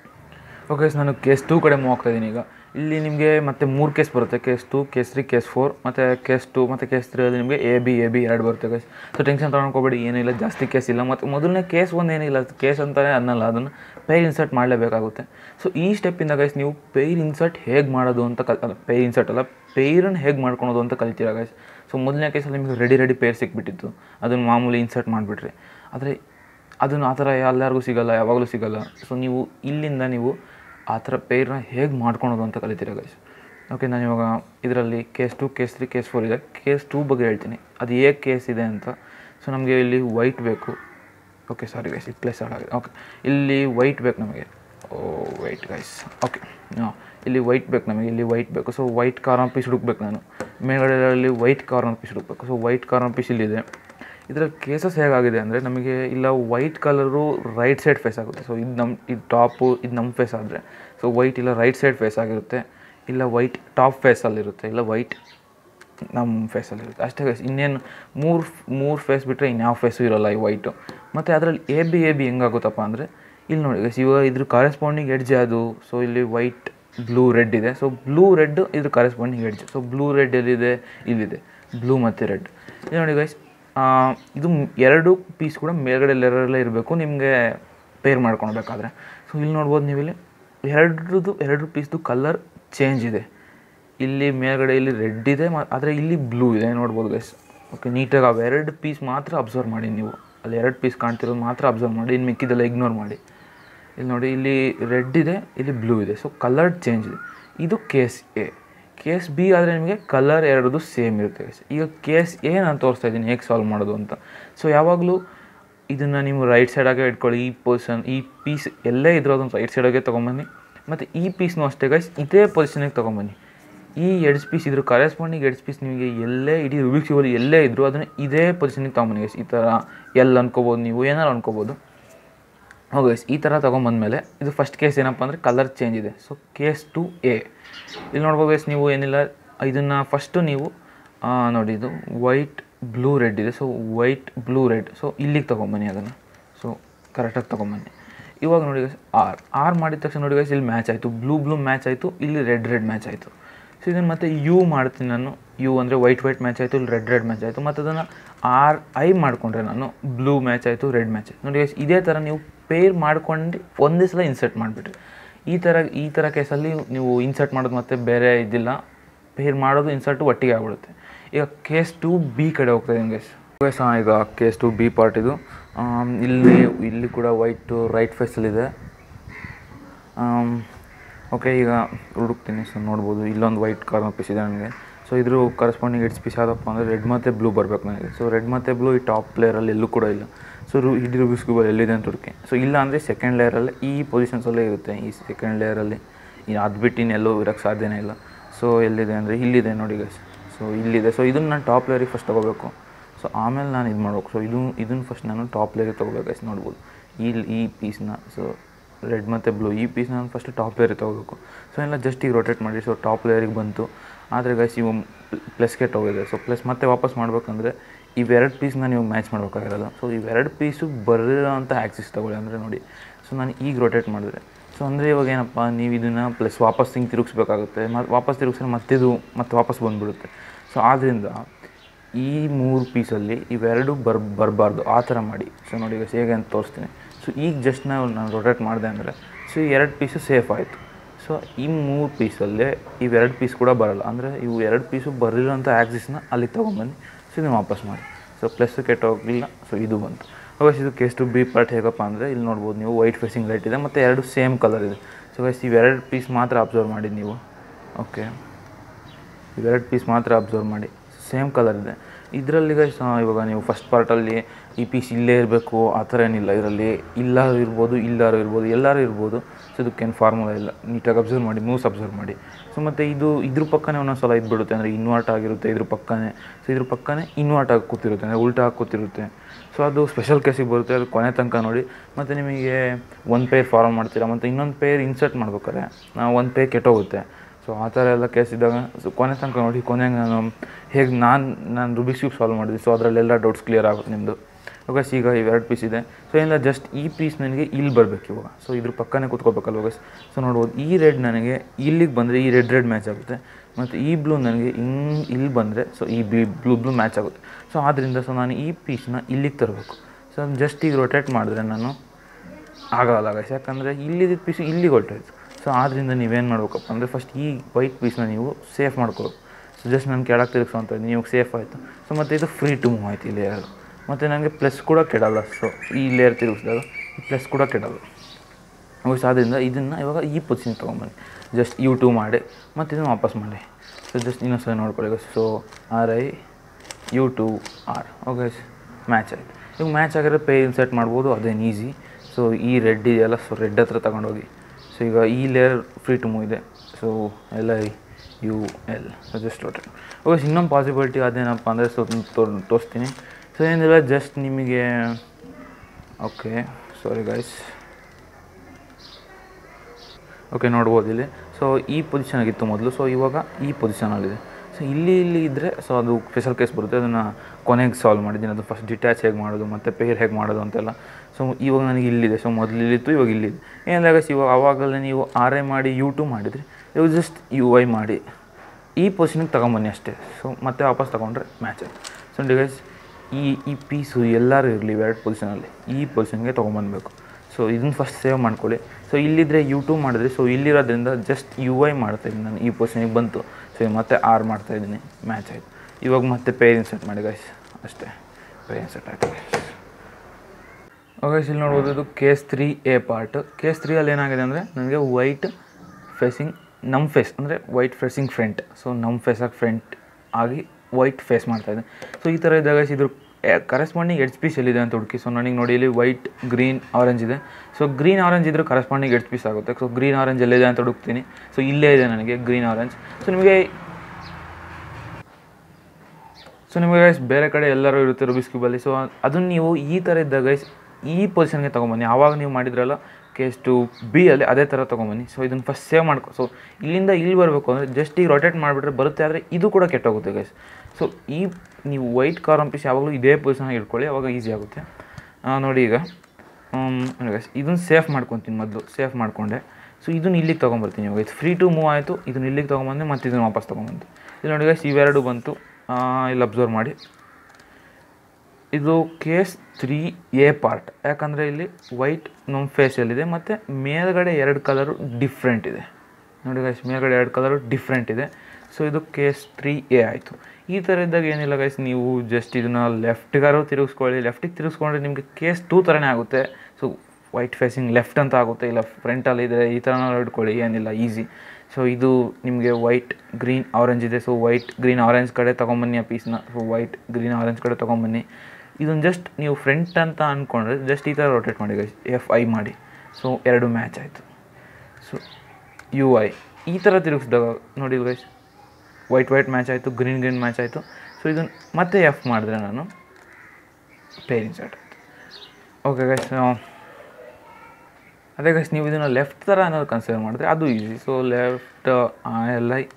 ಓಕೆ ನಾನು ಕೇಸ್ ಟೂ ಕಡೆ ಮೂವ್ ಆಗ್ತಾ ಇದ್ದೀನಿ ಈಗ ಇಲ್ಲಿ ನಿಮಗೆ ಮತ್ತೆ ಮೂರು ಕೇಸ್ ಬರುತ್ತೆ case two case three case four ಮತ್ತು ಕೇಸ್ ಟು ಮತ್ತು ಕೇಸ್ ತ್ರೀಯಲ್ಲಿ ನಿಮಗೆ ಎ ಬಿ ಎ ಬಿ ಎರಡು ಬರುತ್ತೆ ಗೈಸ್ ಸೊ ಟೆನ್ಷನ್ ತೊಗೊಂಡ್ಕೋಬೇಡಿ ಏನಿಲ್ಲ ಜಾಸ್ತಿ ಕೇಸ್ ಇಲ್ಲ ಮತ್ತು ಮೊದಲನೇ ಕೇಸ್ ಒಂದು ಏನಿಲ್ಲ ಕೇಸ್ ಅಂತಲೇ ಅನ್ನಲ್ಲ ಅದನ್ನು ಪೇರ್ ಇನ್ಸರ್ಟ್ ಮಾಡಲೇಬೇಕಾಗುತ್ತೆ ಸೊ ಈ ಸ್ಟೆಪ್ಪಿಂದ ಗೈಸ್ ನೀವು ಪೇರ್ ಇನ್ಸರ್ಟ್ ಹೇಗೆ ಮಾಡೋದು ಅಂತ ಕಲ್ ಅಲ್ಲ ಪೇರ್ ಇನ್ಸರ್ಟ್ ಅಲ್ಲ ಪೇರನ್ನು ಹೇಗೆ ಮಾಡ್ಕೊಳೋದು ಅಂತ ಕಲಿತೀರ ಗೈಸ್ ಸೊ ಮೊದಲನೇ ಕೇಸಲ್ಲಿ ನಿಮಗೆ ರೆಡಿ ರೆಡಿ ಪೇರ್ ಸಿಕ್ಬಿಟ್ಟಿತ್ತು ಅದನ್ನು ಮಾಮೂಲಿ ಇನ್ಸರ್ಟ್ ಮಾಡಿಬಿಟ್ರಿ ಆದರೆ ಅದನ್ನು ಆ ಥರ ಎಲ್ಲರಿಗೂ ಸಿಗಲ್ಲ ಯಾವಾಗಲೂ ಸಿಗಲ್ಲ ಸೊ ನೀವು ಇಲ್ಲಿಂದ ನೀವು ಆ ಥರ ಪೇರ್ನ ಹೇಗೆ ಮಾಡ್ಕೊಳೋದು ಅಂತ ಕಲಿತೀರ ಗೈಸ್ ಓಕೆ ನಾನು ಇವಾಗ ಇದರಲ್ಲಿ case two case three case four ಇದೆ ಕೇಸ್ ಟೂ ಬಗ್ಗೆ ಹೇಳ್ತೀನಿ ಅದು ಹೇಗೆ ಕೇಸ್ ಇದೆ ಅಂತ ಸೊ ನಮಗೆ ಇಲ್ಲಿ ವೈಟ್ ಬೇಕು ಓಕೆ ಸಾರಿ ಗೈಸ್ ಇದು ಪ್ಲೇಸ್ ಆಗಿದೆ ಓಕೆ ಇಲ್ಲಿ ವೈಟ್ ಬೇಕು ನಮಗೆ ಓ ವೈಟ್ ಗೈಸ್ ಓಕೆ ಹಾಂ ಇಲ್ಲಿ ವೈಟ್ ಬೇಕು ನಮಗೆ ಇಲ್ಲಿ ವೈಟ್ ಬೇಕು ಸೊ ವೈಟ್ ಕಾರ್ನರ್ ಪೀಸ್ ಹುಡುಕ್ಬೇಕು ನಾನು ಮೇಲ್ಗಡೆಯಲ್ಲಿ ವೈಟ್ ಕಾರ್ನರ್ ಪೀಸ್ ಹುಡುಕ್ಬೇಕು ಸೊ ವೈಟ್ ಕಾರ್ನರ್ ಪೀಸ್ ಇಲ್ಲಿದೆ ಇದರಲ್ಲಿ ಕೇಸಸ್ ಹೇಗಾಗಿದೆ ಅಂದರೆ ನಮಗೆ ಇಲ್ಲ white colour right side face ಆಗುತ್ತೆ ಸೊ ಇದು ನಮ್ಮ ಇದು ಟಾಪು ಇದು ನಮ್ಮ ಫೇಸ್ ಆದರೆ ಸೊ ವೈಟ್ ಇಲ್ಲ ರೈಟ್ ಸೈಡ್ ಫೇಸ್ ಆಗಿರುತ್ತೆ ಇಲ್ಲ ವೈಟ್ ಟಾಪ್ ಫೇಸಲ್ಲಿರುತ್ತೆ ಇಲ್ಲ ವೈಟ್ ನಮ್ಮ ಫೇಸಲ್ಲಿರುತ್ತೆ ಅಷ್ಟೇ guys. ಇನ್ನೇನು ಮೂರು ಮೂರು ಫೇಸ್ ಬಿಟ್ಟರೆ ಇನ್ಯಾವ ಫೇಸು ಇರೋಲ್ಲ ಈ ವೈಟು ಮತ್ತು ಅದರಲ್ಲಿ ಎ ಬಿ ಎ ಬಿ ಹೆಂಗಾಗುತ್ತಪ್ಪ ಅಂದರೆ ಇಲ್ಲಿ ನೋಡಿ ಗೈಸ್ ಇವಾಗ ಇದ್ರ ಕರೆಸ್ಪಾಂಡಿಂಗ್ ಎಡ್ಜ್ ಅದು ಸೊ ಇಲ್ಲಿ ವೈಟ್ ಬ್ಲೂ ರೆಡ್ ಇದೆ ಸೊ ಬ್ಲೂ ರೆಡ್ ಇದ್ರ corresponding edge so blue red ಎಲ್ಲಿದೆ ಇಲ್ಲಿದೆ ಬ್ಲೂ ಮತ್ತು ರೆಡ್ ಇಲ್ಲಿ ನೋಡಿ ಗೈಸ್ ಇದು ಮ್- ಎರಡು ಪೀಸ್ ಕೂಡ ಮೇಲ್ಗಡೆ ಲೆರಲ್ಲೇ ಇರಬೇಕು ನಿಮಗೆ ಪೇರ್ ಮಾಡ್ಕೊಳ್ಬೇಕಾದ್ರೆ ಸೊ ಇಲ್ಲಿ ನೋಡ್ಬೋದು ನೀವು ಇಲ್ಲಿ ಎರಡ್ರದ್ದು ಎರಡು ಪೀಸ್ದು ಕಲರ್ ಚೇಂಜ್ ಇದೆ ಇಲ್ಲಿ ಮೇಲ್ಗಡೆ ಇಲ್ಲಿ ರೆಡ್ ಇದೆ ಮ ಆದರೆ ಇಲ್ಲಿ ಬ್ಲೂ ಇದೆ ನೋಡ್ಬೋದು ಗೈಸ್ ಓಕೆ ನೀಟಾಗಿ ಅವೆರಡು ಪೀಸ್ ಮಾತ್ರ ಅಬ್ಸರ್ವ್ ಮಾಡಿ ನೀವು ಅಲ್ಲಿ ಎರಡು ಪೀಸ್ ಕಾಣ್ತಿರೋದು ಮಾತ್ರ ಅಬ್ಸರ್ವ್ ಮಾಡಿ ಇನ್ನು ಮಿಕ್ಕಿದೆಲ್ಲ ಇಗ್ನೋರ್ ಮಾಡಿ ಇಲ್ಲಿ ನೋಡಿ ಇಲ್ಲಿ ರೆಡ್ ಇದೆ ಇಲ್ಲಿ ಬ್ಲೂ ಇದೆ ಸೊ ಕಲರ್ ಚೇಂಜ್ ಇದೆ ಇದು ಕೇಸ್ ಎ ಕೇಸ್ ಬಿ ಆದರೆ ನಿಮಗೆ ಕಲರ್ ಎರಡದು ಸೇಮ್ ಇರುತ್ತೆ guys. ಈಗ ಕೇಸ್ ಎ ನಾನು ತೋರಿಸ್ತಾ ಇದ್ದೀನಿ ಹೇಗೆ ಸಾಲ್ವ್ ಮಾಡೋದು ಅಂತ ಸೊ ಯಾವಾಗಲೂ ಇದನ್ನು ನೀವು ರೈಟ್ ಸೈಡಾಗೆ ಇಟ್ಕೊಳ್ಳಿ ಈ ಪೊಸಿಷನ್ ಈ ಪೀಸ್ ಎಲ್ಲೇ ಇದ್ರೂ ಅದನ್ನು ರೈಟ್ ಸೈಡಾಗೆ ತೊಗೊಂಬನ್ನಿ ಮತ್ತು ಈ ಪೀಸ್ನು ಅಷ್ಟೇ ಗೈಸ್ ಇದೇ ಪೊಸಿಷನಿಗೆ ತೊಗೊಂಬನ್ನಿ ಈ ಎಡ್ಸ್ ಪೀಸ್ ಇದ್ರ ಕರೆಸ್ಪಾಂಡಿಂಗ್ ಎಡ್ಸ್ ಪೀಸ್ ನಿಮಗೆ ಎಲ್ಲೇ ಇಡೀ ರುಬಿಕ್ ಕ್ಯೂಬಲ್ಲಿ ಎಲ್ಲೇ ಇದ್ದರೂ ಅದನ್ನು ಇದೇ ಪೊಸಿಷನಿಗೆ ತೊಗೊಂಬನ್ನಿ ಗೈಸ್ ಈ ಥರ ಎಲ್ ಅನ್ಕೋಬೋದು ನೀವು ಏನಾರು ಅನ್ಕೋಬೋದು ಓಕೆ ಈ ಥರ ತೊಗೊಂಬಂದಮೇಲೆ ಇದು ಫಸ್ಟ್ ಕೇಸ್ ಏನಪ್ಪ ಅಂದರೆ ಕಲರ್ ಚೇಂಜ್ ಇದೆ ಸೊ ಕೇಸ್ ಟು ಎ ಇಲ್ಲಿ ನೋಡ್ಬೋದು ಗೈಸ್ ನೀವು ಏನಿಲ್ಲ ಇದನ್ನು ಫಸ್ಟು ನೀವು ಆ, ನೋಡಿ ಇದು ವೈಟ್ ಬ್ಲೂ ರೆಡ್ ಇದೆ so white blue red so ಇಲ್ಲಿಗೆ ತೊಗೊಂಬನ್ನಿ ಅದನ್ನು ಸೊ ಕರೆಕ್ಟಾಗಿ ತೊಗೊಂಬನ್ನಿ ಇವಾಗ ನೋಡಿ ಗೈಸ್ ಆರ್ ಆರ್ ಮಾಡಿದ ತಕ್ಷಣ ನೋಡಿ ಗೈಸ್ ಇಲ್ಲಿ ಮ್ಯಾಚ್ ಆಯಿತು ಬ್ಲೂ ಬ್ಲೂ ಮ್ಯಾಚ್ ಆಯಿತು ಇಲ್ಲಿ ರೆಡ್ ರೆಡ್ ಮ್ಯಾಚ್ ಆಯಿತು ಸೊ ಇದನ್ನು ಮತ್ತೆ ಯು ಮಾಡ್ತೀನಿ ನಾನು ಯು ಅಂದರೆ ವೈಟ್ ವೈಟ್ ಮ್ಯಾಚ್ ಆಯಿತು ಇಲ್ಲಿ ರೆಡ್ ರೆಡ್ ಮ್ಯಾಚ್ ಆಯಿತು ಮತ್ತು ಅದನ್ನು ಆರ್ ಐ ಮಾಡಿಕೊಂಡ್ರೆ ನಾನು ಬ್ಲೂ ಮ್ಯಾಚ್ ಆಯಿತು ರೆಡ್ ಮ್ಯಾಚ್ ಆಯಿತು ನೋಡಿ guys, ಇದೇ ಥರ ನೀವು ಪೇರ್ ಮಾಡ್ಕೊಂಡು ಒಂದೇ ಸಲ ಇನ್ಸರ್ಟ್ ಮಾಡಿಬಿಟ್ರಿ ಈ ಥರ ಈ ಥರ ಕೇಸಲ್ಲಿ ನೀವು ಇನ್ಸರ್ಟ್ ಮಾಡೋದು ಮತ್ತೆ ಬೇರೆ ಇದಿಲ್ಲ ಪೇರ್ ಮಾಡೋದು ಇನ್ಸರ್ಟು ಒಟ್ಟಿಗೆ ಆಗ್ಬಿಡುತ್ತೆ ಈಗ ಕೇಸ್ ಟು ಬಿ ಕಡೆ ಹೋಗ್ತಾ ಇದ್ದೀನಿ ಗೈಸ್ ಗೈಸ್ ಈಗ ಕೇಸ್ ಟು ಬಿ ಪಾರ್ಟ್ ಇದು ಆಮ್, ಇಲ್ಲಿ ಇಲ್ಲಿ ಕೂಡ ವೈಟ್ ರೈಟ್ ಫೇಸಲ್ಲಿದೆ ಓಕೆ ಈಗ ಹುಡುಕ್ತೀನಿ ಸೊ ನೋಡ್ಬೋದು ಇಲ್ಲೊಂದು ವೈಟ್ ಕಾರ್ನರ್ ಪೀಸ್ ಇದೆ ನನಗೆ ಸೊ ಇದ್ರ ಕರೆಸ್ಪಾಂಡಿಂಗ್ ಎಡ್ಸ್ ಪೀಸ್ ಯಾವುದಪ್ಪ ಅಂದರೆ ರೆಡ್ ಮತ್ತು ಬ್ಲೂ ಬರಬೇಕು ನನಗೆ ಸೊ ರೆಡ್ ಮತ್ತು ಬ್ಲೂ ಈ ಟಾಪ್ ಲೇಯರಲ್ಲಿ ಎಲ್ಲೂ ಕೂಡ ಇಲ್ಲ ಸೊ ರು ಇಡೀ ರೂಬಿಸ್ ಕ್ಯೂಬಲ್ಲಿ ಎಲ್ಲಿದೆ ಅಂತ ಹುಡುಕಿ ಸೊ ಇಲ್ಲ ಅಂದರೆ ಸೆಕೆಂಡ್ ಲೇಯರಲ್ಲಿ ಈ ಪೊಸಿಷನ್ಸಲ್ಲೇ ಇರುತ್ತೆ ಈ ಸೆಕೆಂಡ್ ಲೇಯರಲ್ಲಿ ಈ ಅದು ಬಿಟ್ಟು ಇನ್ನೆಲ್ಲೂ ಇರೋಕ್ಕೆ ಸಾಧ್ಯನೇ ಇಲ್ಲ ಸೊ ಎಲ್ಲಿದೆ ಅಂದರೆ ಇಲ್ಲಿದೆ ನೋಡಿ ಗೈಸ್ ಸೊ ಇಲ್ಲಿದೆ ಸೊ ಇದನ್ನು ನಾನು ಟಾಪ್ ಲೇಯರಿಗೆ ಫಸ್ಟ್ ತೊಗೋಬೇಕು ಸೊ ಆಮೇಲೆ ನಾನು ಇದು ಮಾಡ್ಬೇಕು ಸೊ ಇದು ಇದನ್ನು ಫಸ್ಟ್ ನಾನು ಟಾಪ್ ಲೇಯರಿಗೆ ತೊಗೋಬೇಕು ಗೈಸ್ ನೋಡ್ಬೋದು ಇಲ್ಲಿ ಈ ಪೀಸ್ನ ಸೊ ರೆಡ್ ಮತ್ತು ಬ್ಲೂ ಈ ಪೀಸ್ನ ನಾನು ಫಸ್ಟ್ ಟಾಪ್ ಲೇಯರಿಗೆ ತೊಗೋಬೇಕು ಸೊ ಎಲ್ಲ ಜಸ್ಟ್ ಈಗ ರೊಟೇಟ್ ಮಾಡಿ ಸೊ ಟಾಪ್ ಲೇಯರಿಗೆ ಬಂತು ಆದರೆ ಗೈಸ್ ಇವು ಪ್ಲಸ್ಗೆ ಹೋಗಿದೆ ಸೊ ಪ್ಲಸ್ ಮತ್ತೆ ವಾಪಸ್ ಮಾಡ್ಬೇಕಂದ್ರೆ ಇವೆರಡು ಪೀಸ್ನ ನೀವು ಮ್ಯಾಚ್ ಮಾಡ್ಬೇಕಾಗಿರೋದು ಸೊ ಇವೆರಡು ಪೀಸು ಬರೋ ಅಂತ ಆ್ಯಕ್ಸಿಸ್ ತೊಗೊಳ್ಳಿ ಅಂದರೆ ನೋಡಿ ಸೊ ನಾನು ಈಗ ರೊಟೇಟ್ ಮಾಡಿದ್ರೆ ಸೊ ಅಂದರೆ ಇವಾಗ ಏನಪ್ಪ ನೀವು ಇದನ್ನು ಪ್ಲಸ್ ವಾಪಸ್ ಹಿಂಗೆ ತಿರುಗಿಸ್ಬೇಕಾಗುತ್ತೆ ಮತ್ತು ವಾಪಸ್ ತಿರುಗಿಸಿದ್ರೆ ಮತ್ತಿದು ಮತ್ತೆ ವಾಪಸ್ ಬಂದುಬಿಡುತ್ತೆ ಸೊ ಆದ್ದರಿಂದ ಈ ಮೂರು ಪೀಸಲ್ಲಿ ಇವೆರಡು ಬರ್ ಬರಬಾರ್ದು ಆ ಥರ ಮಾಡಿ ಸೊ ನೋಡಿ ಈಗ ಹೇಗೆ ಅಂತ ತೋರಿಸ್ತೀನಿ ಸೊ ಈಗ ಜಸ್ಟ್ ನಾವು ನಾನು ರೊಟೇಟ್ ಮಾಡಿದೆ ಅಂದರೆ ಸೊ ಈ ಎರಡು ಪೀಸು ಸೇಫ್ ಆಯಿತು ಸೊ ಈ ಮೂರು ಪೀಸಲ್ಲೇ ಇವೆರಡು ಪೀಸ್ ಕೂಡ ಬರಲ್ಲ ಅಂದರೆ ಇವು ಎರಡು ಪೀಸು ಬರಲಿರೋಂಥ ಆ್ಯಕ್ಸಿಸ್ನ ಅಲ್ಲಿಗೆ ತೊಗೊಂಬನ್ನಿ ಸೊ ಇದನ್ನು ವಾಪಸ್ ಮಾಡಿ ಸೊ ಪ್ಲಸ್ ಕೆಟ್ಟೋಗಲಿಲ್ಲ ಸೊ ಇದು ಬಂತು ಅವಶ್ಯ ಇದು ಕೇಸ್ ಟು ಬಿ ಪಾರ್ಟ್ ಹೇಗಪ್ಪ ಅಂದರೆ ಇಲ್ಲಿ ನೋಡ್ಬೋದು ನೀವು ವೈಟ್ ಫೇಸಿಂಗ್ ಲೈಟ್ ಇದೆ ಮತ್ತು ಎರಡು ಸೇಮ್ ಕಲರ್ ಇದೆ ಸೊ ಗೈಸ್ ಇವೆರಡು ಪೀಸ್ ಮಾತ್ರ ಅಬ್ಸರ್ವ್ ಮಾಡಿ ನೀವು ಓಕೆ ಇವೆರಡು ಪೀಸ್ ಮಾತ್ರ ಅಬ್ಸರ್ವ್ ಮಾಡಿ ಸೇಮ್ ಕಲರ್ ಇದೆ ಇದರಲ್ಲಿ ಗೈಸ್ ಇವಾಗ ನೀವು ಫಸ್ಟ್ ಪಾರ್ಟಲ್ಲಿ ಈ ಪೀಸ್ ಇಲ್ಲೇ ಇರಬೇಕು ಆ ಥರ ಏನಿಲ್ಲ ಇದರಲ್ಲಿ ಇಲ್ಲಾರು ಇರ್ಬೋದು ಇಲ್ಲಾರು ಇರ್ಬೋದು ಎಲ್ಲರೂ ಇರ್ಬೋದು ಸೊ ಇದಕ್ಕೇನು ಫಾರ್ಮುಲಾ ಇಲ್ಲ ನೀಟಾಗಿ ಅಬ್ಸರ್ವ್ ಮಾಡಿ ಮೂವ್ಸ್ ಅಬ್ಸರ್ವ್ ಮಾಡಿ ಸೊ ಮತ್ತು ಇದು ಇದ್ರ ಪಕ್ಕನೇ ಒಂದೊಂದು ಸಲ ಇದು ಬಿಡುತ್ತೆ ಅಂದರೆ ಇನ್ವರ್ಟ್ ಆಗಿರುತ್ತೆ ಇದ್ರ ಪಕ್ಕನೇ ಸೊ ಇದ್ರ ಪಕ್ಕನೇ ಇನ್ವರ್ಟ್ ಆಗಿ ಕೂತಿರುತ್ತೆ ಅಂದರೆ ಉಲ್ಟಾ ಆಗಿ ಕೂತಿರುತ್ತೆ ಸೊ ಅದು ಸ್ಪೆಷಲ್ ಕೇಸಿಗೆ ಬರುತ್ತೆ ಅದು ಕೊನೆ ತನಕ ನೋಡಿ ಮತ್ತು ನಿಮಗೆ ಒಂದು ಪೇರ್ ಫಾರ್ಮ್ ಮಾಡ್ತೀರಾ ಮತ್ತು ಇನ್ನೊಂದು ಪೇರ್ ಇನ್ಸರ್ಟ್ ಮಾಡ್ಬೇಕಾರೆ ಒಂದು ಪೇರ್ ಕೆಟ್ಟೋಗುತ್ತೆ ಸೊ ಆ ಥರ ಎಲ್ಲ ಕೇಸ್ ಇದ್ದಾಗ ಸೊ ಕೊನೆ ತನಕ ನೋಡಿ ಕೊನೆಗೆ ನಾನು ಹೇಗೆ ನಾನು ನಾನು ರುಬಿಕ್ಸ್ ಕ್ಯೂಬ್ ಸಾಲ್ವ್ ಮಾಡಿದ್ವಿ ಸೊ ಅದರಲ್ಲೆಲ್ಲ ಡೌಟ್ಸ್ ಕ್ಲಿಯರ್ ಆಗುತ್ತೆ ನಿಮ್ಮದು ಓಕೆಸ್ ಈಗ ಇವೆರಡು ಪೀಸ್ ಇದೆ ಸೊ ಏನಿಲ್ಲ ಜಸ್ಟ್ ಈ ಪೀಸ್ ನನಗೆ ಇಲ್ಲಿ ಬರಬೇಕು ಇವಾಗ ಸೊ ಇದ್ರ ಪಕ್ಕನೇ ಕೂತ್ಕೋಬೇಕಲ್ವ ಗೈಸ್ ಸೊ ನೋಡ್ಬೋದು ಈ ರೆಡ್ ನನಗೆ ಇಲ್ಲಿಗೆ ಬಂದರೆ ಈ ರೆಡ್ ರೆಡ್ ಮ್ಯಾಚ್ ಆಗುತ್ತೆ ಮತ್ತು ಈ ಬ್ಲೂ ನನಗೆ ಹಿಂಗೆ ಇಲ್ಲಿ ಬಂದರೆ ಸೊ ಈ ಬಿ ಬ್ಲೂ ಬ್ಲೂ ಮ್ಯಾಚ್ ಆಗುತ್ತೆ ಸೊ ಆದ್ದರಿಂದ ಸೊ ನಾನು ಈ ಪೀಸ್ನ ಇಲ್ಲಿಗೆ ತರಬೇಕು ಸೊ ಜಸ್ಟ್ ಈಗ ರೊಟೇಟ್ ಮಾಡಿದ್ರೆ ನಾನು ಆಗಲ್ಲ ಗೈಸ್ ಯಾಕಂದರೆ ಇಲ್ಲಿದ್ದ ಪೀಸು ಇಲ್ಲಿಗೆ ಹೊರಟೋಯ್ತು ಸೊ ಆದ್ದರಿಂದ ನೀವೇನು ಮಾಡ್ಬೇಕಪ್ಪ ಅಂದರೆ ಫಸ್ಟ್ ಈ ವೈಟ್ ಪೀಸ್ನ ನೀವು ಸೇಫ್ ಮಾಡ್ಕೋಬೇಕು ಸೊ ಜಸ್ಟ್ ನಾನು ಕೆಳಗೆ ತಿರುಗಿಸೋ ಅಂತ ನೀವು ಸೇಫ್ ಆಯಿತು ಸೊ ಮತ್ತು ಇದು ಫ್ರೀ ಟು ಮೂವ್ ಆಯ್ತು ಈ ಲೇಯರ್ ಮತ್ತು ನನಗೆ ಪ್ಲಸ್ ಕೂಡ ಕೆಡಲ್ಲ ಸೊ ಈ ಲೇಯರ್ ತಿರುಗಿಸಿದಾಗ ಈ ಪ್ಲಸ್ ಕೂಡ ಕೆಡಲ್ಲ ಸೊ ಆದ್ದರಿಂದ ಇದನ್ನು ಇವಾಗ ಈ ಪೊಸಿಷನ್ ತೊಗೊಂಬನ್ನಿ ಜಸ್ಟ್ ಯು ಟೂ ಮಾಡಿ ಮತ್ತು ಇದನ್ನು ವಾಪಸ್ ಮಾಡಿ ಸೊ ಜಸ್ಟ್ ಇನ್ನೊಂದು ಸಲ ನೋಡ್ಕೊಳ್ಳಿ so R I U two R okay match ಆಯಿತು ಈಗ ಮ್ಯಾಚ್ ಆಗಿರೋ ಪೇ ಇನ್ಸರ್ಟ್ ಮಾಡ್ಬೋದು ಅದೇನು ಈಸಿ ಸೊ ಈ ರೆಡ್ ಇದೆಯಲ್ಲ ಸೊ ರೆಡ್ ಹತ್ರ ತಗೊಂಡೋಗಿ ಸೊ ಈಗ ಈ ಲೇಯರ್ ಫ್ರೀ ಟು ಮೂವ್ ಇದೆ so L I U L so just rotate okay ಇನ್ನೊಂದು ಪಾಸಿಬಿಲಿಟಿ ಅದೇನಪ್ಪ ಅಂದರೆ ಸೊ ತೋರಿಸ್ತೀನಿ ಸೊ ಏನಿಲ್ಲ ಜಸ್ಟ್ ನಿಮಗೆ ಓಕೆ ಸಾರಿ ಗೈಸ್ ಓಕೆ ನೋಡ್ಬೋದು ಇಲ್ಲಿ ಸೊ ಈ ಪೊಸಿಷನ್ ಆಗಿತ್ತು ಮೊದಲು ಸೊ ಇವಾಗ ಈ ಪೊಸಿಷನಲ್ಲಿದೆ ಸೊ ಇಲ್ಲಿ ಇಲ್ಲಿ ಇದ್ದರೆ ಸೊ ಅದು ಸ್ಪೆಷಲ್ ಕೇಸ್ ಬರುತ್ತೆ ಅದನ್ನು ಕೊನೆಗೆ ಸಾಲ್ವ್ ಮಾಡಿದ್ದೀನಿ ಅದು ಫಸ್ಟ್ ಡಿಟ್ಯಾಚ್ ಹೇಗೆ ಮಾಡೋದು ಮತ್ತು ಪೇರ್ ಹೇಗೆ ಮಾಡೋದು ಅಂತೆಲ್ಲ ಸೊ ಇವಾಗ ನನಗೆ ಇಲ್ಲಿದೆ ಸೊ ಮೊದಲು ಇಲ್ಲಿತ್ತು ಇವಾಗ ಇಲ್ಲಿದೆ ಏನಾಗ ಇವಾಗ ಆವಾಗಲೇ ನೀವು ಆರ್ ಐ ಮಾಡಿ ಯು ಟು ಮಾಡಿದರೆ ಇವಾಗ ಜಸ್ಟ್ ಯು ಐ ಮಾಡಿ ಈ ಪೊಸಿಷನಿಗೆ ತೊಗೊಂಬನ್ನಿ ಅಷ್ಟೇ ಸೊ ಮತ್ತೆ ವಾಪಸ್ ತೊಗೊಂಡ್ರೆ ಮ್ಯಾಚ್ ಆಯ್ತು ಸೊ ಡಿಗೈಸ್ ಈ ಈ ಪೀಸು ಎಲ್ಲರೂ ಇರಲಿ ಎರಡು ಪೊಸಿಷನಲ್ಲಿ ಈ ಪೊಸಿಷನ್ಗೆ ತೊಗೊಂಬನ್ಬೇಕು ಸೊ ಇದನ್ನು ಫಸ್ಟ್ ಸೇವ್ ಮಾಡ್ಕೊಳ್ಳಿ ಸೊ ಇಲ್ಲಿದ್ದರೆ ಯು ಟು ಮಾಡಿದ್ರಿ ಸೊ ಇಲ್ಲಿರೋದ್ರಿಂದ ಜಸ್ಟ್ ಯು ಐ ಮಾಡ್ತಾಯಿದ್ದೀನಿ ನಾನು ಈ ಪೊಸಿಷನಿಗೆ ಬಂತು ಸೊ ಮತ್ತೆ ಆರ್ ಮಾಡ್ತಾಯಿದ್ದೀನಿ ಮ್ಯಾಚ್ ಆಯಿತು ಇವಾಗ ಮತ್ತೆ ಪೇರ್ ಇನ್ಸೆಟ್ ಮಾಡಿ ಗೈಸ್ ಅಷ್ಟೇ ಪೇರ್ ಇನ್ಸೆಟ್ ಆಯಿತು ಓಕೆ ಇಲ್ಲಿ ನೋಡ್ಬೋದು ಇದು case three A part case ತ್ರೀಯಲ್ಲಿ ಏನಾಗಿದೆ ಅಂದರೆ ನನಗೆ ವೈಟ್ ಫೇಸಿಂಗ್ ನಮ್ಮ ಫೇಸ್ ಅಂದರೆ ವೈಟ್ ಫೇಸಿಂಗ್ ಫ್ರಂಟ್ ಸೊ ನಮ್ಮ ಫೇಸಾಗಿ ಫ್ರಂಟ್ ಆಗಿ ವೈಟ್ ಫೇಸ್ ಮಾಡ್ತಾಯಿದ್ದೆ ಸೊ ಈ ಥರ ಇದ್ದಾಗ ಇದ್ರ ಕರೆಸ್ಪಾಂಡಿಂಗ್ ಎಡ್ಸ್ ಪೀಸ್ ಎಲ್ಲಿದೆ ಅಂತ ಹುಡುಕಿ ಸೊ ನನಗೆ ನೋಡಿ ಇಲ್ಲಿ ವೈಟ್ ಗ್ರೀನ್ ಆರೆಂಜ್ ಇದೆ ಸೊ ಗ್ರೀನ್ ಆರೆಂಜ್ ಇದ್ರೆ ಕರೆಸ್ಪಾಂಡಿಂಗ್ ಎಡ್ಸ್ ಪೀಸ್ ಆಗುತ್ತೆ ಸೊ ಗ್ರೀನ್ ಆರೆಂಜ್ ಎಲ್ಲಿದೆ ಅಂತ ಹುಡುಕ್ತೀನಿ ಸೊ ಇಲ್ಲೇ ಇದೆ ನನಗೆ ಗ್ರೀನ್ ಆರೆಂಜ್ ಸೊ ನಿಮಗೆ ಸೊ ನಿಮಗೆ ಗೈಸ್ ಬೇರೆ ಕಡೆ ಎಲ್ಲರೂ ಇರುತ್ತೆ ರುಬಿಸ್ ಕ್ಯೂಬಲ್ಲಿ ಸೊ ಅದನ್ನು ನೀವು ಈ ಥರ ಇದ್ದಾಗ ಗೈಸ್ ಈ ಪೊಸಿಷನ್ಗೆ ತೊಗೊಂಬನ್ನಿ ಆವಾಗ ನೀವು ಮಾಡಿದ್ರಲ್ಲ ಕೇಸ್ ಟು ಬಿ ಅಲ್ಲಿ ಅದೇ ಥರ ತೊಗೊಂಬನ್ನಿ ಸೊ ಇದನ್ನು ಫಸ್ಟ್ ಸೇವ್ ಮಾಡ್ಕೊ ಸೊ ಇಲ್ಲಿಂದ ಇಲ್ಲಿ ಬರಬೇಕು ಅಂದರೆ ಜಸ್ಟ್ ಈಗ ರೊಟೇಟ್ ಮಾಡಿಬಿಟ್ರೆ ಬರುತ್ತೆ ಆದರೆ ಇದು ಕೂಡ ಕೆಟ್ಟೋಗುತ್ತೆ ಗೈಸ್ ಸೊ ಈ ನೀವು ವೈಟ್ ಕಾರನ್ ಪೀಸ್ ಯಾವಾಗಲೂ ಇದೇ ಪೊಸಿಷನಾಗಿ ಇಟ್ಕೊಳ್ಳಿ ಅವಾಗ ಈಸಿ ಆಗುತ್ತೆ ಆ, ನೋಡಿ ಈಗ ಗೈಸ್ ಇದನ್ನು ಸೇಫ್ ಮಾಡ್ಕೊತೀನಿ ಮೊದಲು ಸೇಫ್ ಮಾಡಿಕೊಂಡೆ ಸೊ ಇದನ್ನು ಇಲ್ಲಿಗೆ ತೊಗೊಂಬರ್ತೀನಿ ಇವಾಗ ಇದು ಫ್ರೀ ಟು ಮೂವ್ ಆಯಿತು ಇದನ್ನು ಇಲ್ಲಿಗೆ ತೊಗೊಂಬಂದೆ ಮತ್ತು ಇದನ್ನು ವಾಪಸ್ ತೊಗೊಂಬಂದೆ ಇಲ್ಲಿ ನೋಡಿ ಗೈಸ್ ಇವೆರಡು ಬಂತು ಆ, ಇಲ್ಲಿ ಅಬ್ಸರ್ವ್ ಮಾಡಿ ಇದು ಕೇಸ್ ತ್ರೀ ಎ ಪಾರ್ಟ್ ಯಾಕಂದರೆ ಇಲ್ಲಿ ವೈಟ್ ನಮ್ಮ ಫೇಸಲ್ಲಿದೆ ಮತ್ತು ಮೇಲ್ಗಡೆ ಎರಡು ಕಲರು ಡಿಫ್ರೆಂಟ್ ಇದೆ ನೋಡಿ ಗೈಸ್ ಮೇಲ್ಗಡೆ ಎರಡು ಕಲರು ಡಿಫ್ರೆಂಟ್ ಇದೆ ಸೊ ಇದು ಕೇಸ್ ತ್ರೀ ಎ ಆಯಿತು ಈ ಥರ ಇದ್ದಾಗ ಏನಿಲ್ಲ ಗೈಸ್ ನೀವು ಜಸ್ಟ್ ಇದನ್ನು ಲೆಫ್ಟ್ಗಾರು ತಿರುಗಿಸ್ಕೊಳ್ಳಿ ಲೆಫ್ಟಿಗೆ ತಿರುಗಿಸ್ಕೊಂಡ್ರೆ ನಿಮಗೆ ಕೇಸ್ ಟೂ ಥರನೇ ಆಗುತ್ತೆ ಸೊ ವೈಟ್ ಫೇಸಿಂಗ್ ಲೆಫ್ಟ್ ಅಂತ ಆಗುತ್ತೆ ಇಲ್ಲ ಫ್ರಂಟಲ್ಲಿ ಇದ್ದರೆ ಈ ಥರನಾದ್ರು ಇಟ್ಕೊಳ್ಳಿ ಏನಿಲ್ಲ ಈಸಿ ಸೊ ಇದು ನಿಮಗೆ ವೈಟ್ ಗ್ರೀನ್ ಆರೆಂಜ್ ಇದೆ ಸೊ ವೈಟ್ ಗ್ರೀನ್ ಆರೆಂಜ್ ಕಡೆ ತೊಗೊಂಬನ್ನಿ ಆ ಪೀಸ್ನ ಸೊ ವೈಟ್ ಗ್ರೀನ್ ಆರೆಂಜ್ ಕಡೆ ತೊಗೊಂಬನ್ನಿ ಇದನ್ನು ಜಸ್ಟ್ ನೀವು ಫ್ರಂಟ್ ಅಂತ ಅಂದ್ಕೊಂಡ್ರೆ ಜಸ್ಟ್ ಈ ಥರ ರೊಟೇಟ್ ಮಾಡಿ ಗೈಸ್ ಎಫ್ ಐ ಮಾಡಿ ಸೊ ಎರಡು ಮ್ಯಾಚ್ ಆಯಿತು ಸೊ ಯು ಐ ಈ ಥರ ತಿರುಗಿಸಿದಾಗ ನೋಡಿ ಗೈಸ್ ವೈಟ್ ವೈಟ್ ಮ್ಯಾಚ್ ಆಯಿತು ಗ್ರೀನ್ ಗ್ರೀನ್ ಮ್ಯಾಚ್ ಆಯಿತು ಸೊ ಇದನ್ನು ಮತ್ತೆ ಎಫ್ ಮಾಡಿದ್ರೆ ನಾನು ಪೇರ್ ಇನ್ಸರ್ಟ್ ಆಯಿತು ಓಕೆ ಗೈಸ್ ಅದೇ ಗೈಸ್ ನೀವು ಇದನ್ನು ಲೆಫ್ಟ್ ಥರ ಅನ್ನೋದು ಕನ್ಸಿಡರ್ ಮಾಡಿದ್ರೆ ಅದು easy so left L I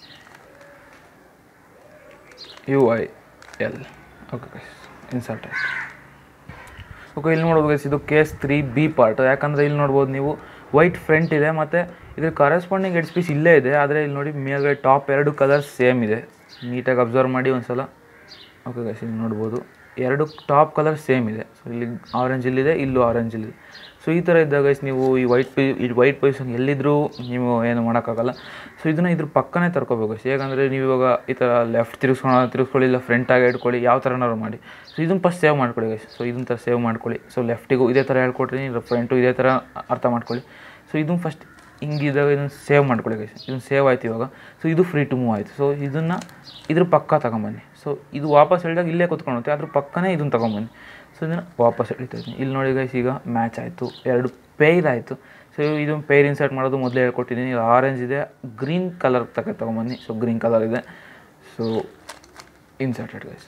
U I L okay guys insert ಆಯಿತು ಓಕೆ ಇಲ್ಲಿ ನೋಡ್ಬೋದು ಗೈಸ್ ಇದು ಕೇಸ್ ತ್ರೀ ಬಿ ಪಾರ್ಟ್ ಯಾಕಂದರೆ ಇಲ್ಲಿ ನೋಡ್ಬೋದು ನೀವು ವೈಟ್ ಫ್ರಂಟ್ ಇದೆ ಮತ್ತು ಇದ್ರ ಕರೆಸ್ಪಾಂಡಿಂಗ್ ಎಡ್ಸ್ ಪೀಸ್ ಇಲ್ಲೇ ಇದೆ ಆದರೆ ಇಲ್ಲಿ ನೋಡಿ ಮೇಲ್ಗಡೆ ಟಾಪ್ ಎರಡು ಕಲರ್ಸ್ ಸೇಮ್ ಇದೆ ನೀಟಾಗಿ ಅಬ್ಸರ್ವ್ ಮಾಡಿ ಒಂದು ಸಲ ಓಕೆ ಗೈಸ್ ಇಲ್ಲಿ ನೋಡ್ಬೋದು ಎರಡು ಟಾಪ್ ಕಲರ್ ಸೇಮ್ ಇದೆ ಸೊ ಇಲ್ಲಿ ಆರೆಂಜ್ ಇಲ್ಲಿದೆ ಇಲ್ಲೂ ಆರೆಂಜ್ ಇಲ್ಲಿದೆ ಸೊ ಈ ಥರ ಇದ್ದಾಗ ಗೈಸ್ ನೀವು ಈ ವೈಟ್ ಪಿ ಈ ವೈಟ್ ಪೊಸಿಷನ್ ಎಲ್ಲಿದ್ದರೂ ನೀವು ಏನು ಮಾಡೋಕ್ಕಾಗಲ್ಲ ಸೊ ಇದನ್ನು ಇದ್ರ ಪಕ್ಕನೇ ತರ್ಕೋಬೇಕು guys. ಹೇಗಂದರೆ ನೀವು ಇವಾಗ ಈ ಥರ ಲೆಫ್ಟ್ ತಿರ್ಸ್ಕೊಳ ತಿರ್ಸ್ಕೊಳ್ಳಿ ಇಲ್ಲ ಫ್ರಂಟಾಗಿ ಇಟ್ಕೊಳ್ಳಿ ಯಾವ ಥರನಾದ್ರು ಮಾಡಿ ಸೊ ಇದನ್ನು ಫಸ್ಟ್ ಸೇವ್ ಮಾಡ್ಕೊಳ್ಳಿ ಗೈಸ್ ಸೊ ಇದನ್ನ ಥರ ಸೇವ್ ಮಾಡ್ಕೊಳ್ಳಿ ಸೊ ಲೆಫ್ಟಿಗೂ ಇದೇ ಥರ ಹೇಳ್ಕೊಟ್ರಿ ಫ್ರಂಟು ಇದೇ ಥರ ಅರ್ಥ ಮಾಡ್ಕೊಳ್ಳಿ ಸೊ ಇದನ್ನು ಫಸ್ಟ್ ಹಿಂಗಿದ್ದಾಗ ಇದನ್ನು ಸೇವ್ ಮಾಡ್ಕೊಳ್ಳಿ ಗೈಸ್ ಇದನ್ನು ಸೇವ್ ಆಯ್ತು ಇವಾಗ ಸೊ ಇದು ಫ್ರೀ ಟು ಮೂವ್ ಆಯಿತು ಸೊ ಇದನ್ನು ಇದ್ರ ಪಕ್ಕ ತಗೊಂಬನ್ನಿ ಸೊ ಇದು ವಾಪಸ್ ಹೇಳಿದಾಗ ಇಲ್ಲೇ ಕೂತ್ಕೊಳ್ಳುತ್ತೆ ಅದ್ರ ಪಕ್ಕನೇ ಇದನ್ನು ತಗೊಂಬನ್ನಿ ಸೊ ಇದನ್ನು ವಾಪಸ್ ಎಳಿತಾ ಇದ್ದೀನಿ ಇಲ್ಲಿ ನೋಡಿ ಗೈಸ್ ಈಗ ಮ್ಯಾಚ್ ಆಯಿತು ಎರಡು ಪೇರ್ ಆಯಿತು ಸೊ ಇದು ಪೇರ್ ಇನ್ಸರ್ಟ್ ಮಾಡೋದು ಮೊದಲೇ ಹೇಳ್ಕೊಟ್ಟಿದ್ದೀನಿ ಇದು ಆರೆಂಜ್ ಇದೆ ಗ್ರೀನ್ ಕಲರ್ ತಗ ತೊಗೊಂಬನ್ನಿ ಸೊ ಗ್ರೀನ್ ಕಲರ್ ಇದೆ ಸೊ ಇನ್ಸರ್ಟೆಡ್ ಗೈಸ್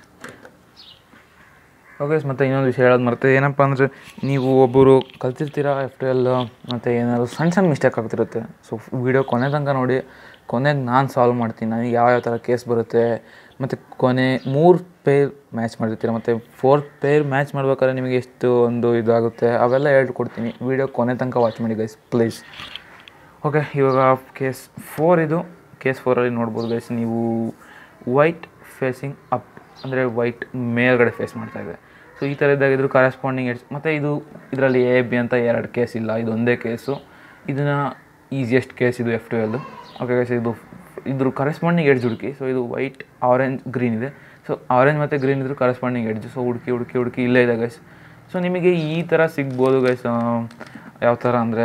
ಓಕೆ ಮತ್ತು ಇನ್ನೊಂದು ವಿಷಯ ಹೇಳೋದು ಮರ್ತೆ ಏನಪ್ಪ ಅಂದರೆ ನೀವು ಒಬ್ಬರು ಕಲ್ತಿರ್ತೀರ ಎಫ್ ಟಿ ಎಲ್ ಮತ್ತು ಏನಾದ್ರು ಸಣ್ಣ ಸಣ್ಣ ಮಿಸ್ಟೇಕ್ ಆಗ್ತಿರುತ್ತೆ ಸೊ ವೀಡಿಯೋ ಕೊನೆ ತನಕ ನೋಡಿ ಕೊನೆಗೆ ನಾನು ಸಾಲ್ವ್ ಮಾಡ್ತೀನಿ ನನಗೆ ಯಾವ ಯಾವ ಥರ ಕೇಸ್ ಬರುತ್ತೆ ಮತ್ತು ಕೊನೆ ಮೂರು ಪೇರ್ ಮ್ಯಾಚ್ ಮಾಡಿರ್ತೀರ ಮತ್ತು ಫೋರ್ತ್ ಪೇರ್ ಮ್ಯಾಚ್ ಮಾಡ್ಬೇಕಾದ್ರೆ ನಿಮಗೆ ಎಷ್ಟು ಒಂದು ಇದಾಗುತ್ತೆ ಅವೆಲ್ಲ ಹೇಳ್ಕೊಡ್ತೀನಿ ವೀಡಿಯೋ ಕೊನೆ ತನಕ ವಾಚ್ ಮಾಡಿ ಗೈಸ್ ಪ್ಲೀಸ್ ಓಕೆ ಇವಾಗ ಕೇಸ್ ಫೋರ್ ಇದು ಕೇಸ್ ಫೋರಲ್ಲಿ ನೋಡ್ಬೋದು ಗೈಸ್ ನೀವು ವೈಟ್ ಫೇಸಿಂಗ್ ಅಪ್ ಅಂದರೆ ವೈಟ್ ಮೇಲ್ಗಡೆ ಫೇಸ್ ಮಾಡ್ತಾ ಇದೆ ಸೊ ಈ ಥರ ಇದ್ದಾಗ ಇದ್ರ ಕರೆಸ್ಪಾಂಡಿಂಗ್ ಎಡ್ಸ್ ಮತ್ತು ಇದು ಇದರಲ್ಲಿ ಎ ಬಿ ಅಂತ ಎರಡು ಕೇಸ್ ಇಲ್ಲ ಇದು ಒಂದೇ ಕೇಸು ಇದನ್ನು ಈಸಿಯೆಸ್ಟ್ ಕೇಸ್ ಇದು ಎಫ್ ಟು ಎಲ್ದು ಓಕೆ ಗೈಸ್ ಇದು ಇದ್ರ ಕರೆಸ್ಪಾಂಡಿಂಗ್ ಎಡ್ಜ್ ಹುಡುಕಿ ಸೊ ಇದು ವೈಟ್ ಆರೆಂಜ್ ಗ್ರೀನ್ ಇದೆ ಸೊ ಆರೆಂಜ್ ಮತ್ತು ಗ್ರೀನ್ ಇದ್ರ ಕರೆಸ್ಪಾಂಡಿಂಗ್ ಎಡ್ಜ್ ಸೊ ಹುಡುಕಿ ಹುಡುಕಿ ಹುಡುಕಿ ಇಲ್ಲೇ ಇದೆ ಗೈಸ್ ಸೊ ನಿಮಗೆ ಈ ಥರ ಸಿಗ್ಬೋದು ಗೈಸ್ ಯಾವ ಥರ ಅಂದರೆ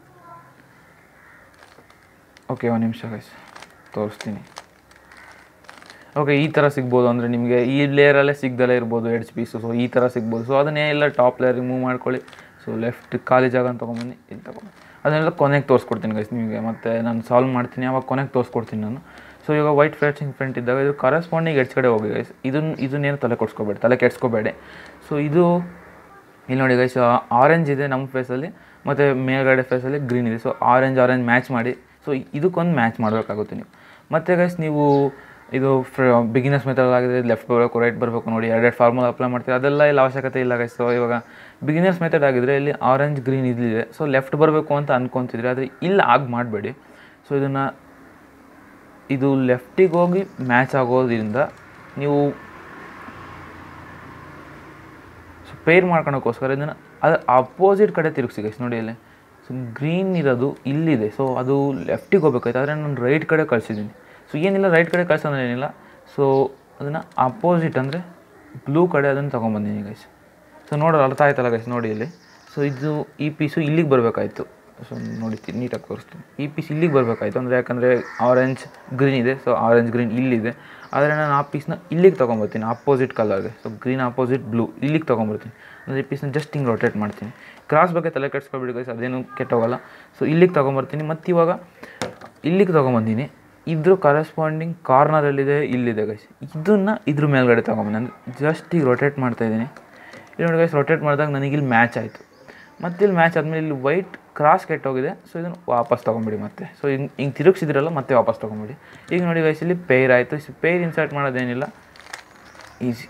ಓಕೆ ಒಂದು ನಿಮಿಷ ಗೈಸ್ ತೋರಿಸ್ತೀನಿ ಓಕೆ ಈ ಥರ ಸಿಗ್ಬೋದು ಅಂದರೆ ನಿಮಗೆ ಈ ಲೇಯರಲ್ಲೇ ಸಿಗ್ದಲೇ ಇರ್ಬೋದು ಎಡ್ಜ್ ಪೀಸು ಸೊ ಈ ಥರ ಸಿಗ್ಬೋದು ಸೊ ಅದನ್ನೇ ಎಲ್ಲ ಟಾಪ್ ಲೇಯರ್ ಮೂವ್ ಮಾಡ್ಕೊಳ್ಳಿ ಸೊ ಲೆಫ್ಟ್ ಖಾಲಿ ಜಾಗ ತೊಗೊಂಬನ್ನಿ ಇಲ್ಲಿ ತೊಗೊಂಡು ಅದನ್ನೆಲ್ಲ ಕೊನೆಗೆ ತೋರಿಸ್ಕೊಡ್ತೀನಿ ಗೈಸ್ ನಿಮಗೆ ಮತ್ತು ನಾನು ಸಾಲ್ವ್ ಮಾಡ್ತೀನಿ ಅವಾಗ ಕೊನೆಗೆ ತೋರಿಸ್ಕೊಡ್ತೀನಿ ನಾನು ಸೊ ಇವಾಗ ವೈಟ್ ಫ್ಲಾಟ್ಸಿಂಗ್ ಫ್ರಂಟ್ ಇದ್ದಾಗ ಇದು ಕರೆಸ್ಪಾಂಡಿಂಗ್ ಎಡ್ಜ್ ಕಡೆ ಹೋಗಿ ಗೈಸ್ ಇದನ್ನ ಇದನ್ನೇನು ತಲೆ ಕೊಡ್ಸ್ಕೊಬೇಡಿ ತಲೆ ಕೆಡ್ಸ್ಕೋಬೇಡಿ ಸೊ ಇದು ಇಲ್ಲಿ ನೋಡಿ ಗೈಸ್ ಆರೆಂಜ್ ಇದೆ ನಮ್ಮ ಫೇಸಲ್ಲಿ ಮತ್ತು ಮೇಲ್ಗಡೆ ಫೇಸಲ್ಲಿ ಗ್ರೀನ್ ಇದೆ ಸೊ ಆರೆಂಜ್ ಆರೆಂಜ್ ಮ್ಯಾಚ್ ಮಾಡಿ ಸೊ ಇದಕ್ಕೊಂದು ಮ್ಯಾಚ್ ಮಾಡಬೇಕಾಗುತ್ತೆ ನೀವು ಮತ್ತು ಗೈಸ್ ನೀವು ಇದು ಫ್ರ ಬಿಗಿನರ್ಸ್ ಮೆಥಡ್ ಆಗಿದೆ ಲೆಫ್ಟ್ ಬರಬೇಕು ರೈಟ್ ಬರಬೇಕು ನೋಡಿ ಎರಡೆರಡು ಫಾರ್ಮುಲಾ ಅಪ್ಲೈ ಮಾಡ್ತೀವಿ ಅದೆಲ್ಲ ಇಲ್ಲಿ ಅವಶ್ಯಕತೆ ಇಲ್ಲ ಗೈಸ್ ಸೊ ಇವಾಗ ಬಿಗಿನರ್ಸ್ ಮೆಥಡ್ ಆಗಿದ್ರೆ ಇಲ್ಲಿ ಆರೆಂಜ್ ಗ್ರೀನ್ ಇದಿದೆ ಸೊ ಲೆಫ್ಟ್ ಬರಬೇಕು ಅಂತ ಅಂದ್ಕೊತಿದ್ರೆ ಆದರೆ ಇಲ್ಲಿ ಆಗಿ ಮಾಡಬೇಡಿ ಸೊ ಇದನ್ನು ಇದು ಲೆಫ್ಟಿಗೆ ಹೋಗಿ ಮ್ಯಾಚ್ ಆಗೋದ್ರಿಂದ ನೀವು ಸೊ ಪೇರ್ ಮಾಡ್ಕೊಳಕ್ಕೋಸ್ಕರ ಇದನ್ನು ಅದು ಅಪೋಸಿಟ್ ಕಡೆ ತಿರುಗಿಸಿ ಗೈಸ್ ನೋಡಿ ಇಲ್ಲಿ ಸೊ ಗ್ರೀನ್ ಇರೋದು ಇಲ್ಲಿದೆ ಸೊ ಅದು ಲೆಫ್ಟಿಗೆ ಹೋಗ್ಬೇಕಾಯ್ತು ಆದರೆ ನಾನು ರೈಟ್ ಕಡೆ ಕಳಿಸಿದ್ದೀನಿ ಸೊ ಏನಿಲ್ಲ ರೈಟ್ ಕಡೆ ಕಳ್ಸೋದ್ರೆ ಏನಿಲ್ಲ ಸೊ ಅದನ್ನು ಅಪೋಸಿಟ್ ಅಂದರೆ ಬ್ಲೂ ಕಡೆ ಅದನ್ನು ತೊಗೊಂಬಂದಿನಿ ಗೈಸ್ ಸೊ ನೋಡೋದು ಅರ್ಥ ಆಯ್ತಲ್ಲ ಗೈಸ್ ನೋಡಿ ಇಲ್ಲಿ ಸೊ ಇದು ಈ ಪೀಸು ಇಲ್ಲಿಗೆ ಬರಬೇಕಾಯ್ತು ಸೊ ನೋಡಿ ನೀಟಾಗಿ ತೋರಿಸ್ತೀನಿ ಈ ಪೀಸ್ ಇಲ್ಲಿಗೆ ಬರಬೇಕಾಯ್ತು ಅಂದರೆ ಯಾಕಂದರೆ ಆರೆಂಜ್ ಗ್ರೀನ್ ಇದೆ ಸೊ ಆರೆಂಜ್ ಗ್ರೀನ್ ಇಲ್ಲಿದೆ ಆದರೆ ನಾನು ಆ ಪೀಸ್ನ ಇಲ್ಲಿಗೆ ತೊಗೊಂಬರ್ತೀನಿ ಅಪೋಸಿಟ್ ಕಲರ್ಗೆ ಸೊ ಗ್ರೀನ್ ಅಪೋಸಿಟ್ ಬ್ಲೂ ಇಲ್ಲಿಗೆ ತೊಗೊಂಬರ್ತೀನಿ ಅಂದರೆ ಈ ಪೀಸ್ನ ಜಸ್ಟ್ ಹಿಂಗೆ ರೊಟೇಟ್ ಮಾಡ್ತೀನಿ ಕ್ರಾಸ್ ಬಗ್ಗೆ ತಲೆ ಕೆಡ್ಸ್ಕೊಬಿಡಿ ಗೈಸ್ ಅದೇನು ಕೆಟ್ಟೋಗಲ್ಲ ಸೊ ಇಲ್ಲಿಗೆ ತೊಗೊಂಬರ್ತೀನಿ ಮತ್ತು ಇವಾಗ ಇಲ್ಲಿಗೆ ತೊಗೊಂಬಂದಿನಿ ಇದ್ರ ಕರೆಸ್ಪಾಂಡಿಂಗ್ ಕಾರ್ನರಲ್ಲಿದೆ ಇಲ್ಲಿದೆ ಗೈಸ್ ಇದನ್ನು ಇದ್ರ ಮೇಲ್ಗಡೆ ತೊಗೊಂಬಂದು ಅಂದರೆ ಜಸ್ಟ್ ಈಗ ರೊಟೇಟ್ ಮಾಡ್ತಾಯಿದ್ದೀನಿ ಇಲ್ಲಿ ನೋಡಿ ಗೈಸ್ ರೊಟೇಟ್ ಮಾಡಿದಾಗ ನನಗೆ ಇಲ್ಲಿ ಮ್ಯಾಚ್ ಆಯಿತು ಮತ್ತು ಇಲ್ಲಿ ಮ್ಯಾಚ್ ಆದಮೇಲೆ ಇಲ್ಲಿ ವೈಟ್ ಕ್ರಾಸ್ ಕೆಟ್ಟೋಗಿದೆ ಸೊ ಇದನ್ನು ವಾಪಸ್ ತೊಗೊಂಬಿಡಿ ಮತ್ತೆ ಸೊ ಹಿಂಗೆ ಹಿಂಗೆ ತಿರುಗಿಸಿದ್ರಲ್ಲ ಮತ್ತೆ ವಾಪಸ್ ತೊಗೊಂಬಿಡಿ ಈಗ ನೋಡಿ ಗೈಸ್ ಇಲ್ಲಿ ಪೇರ್ ಆಯಿತು ಪೇರ್ ಇನ್ಸರ್ಟ್ ಮಾಡೋದೇನಿಲ್ಲ ಈಸಿ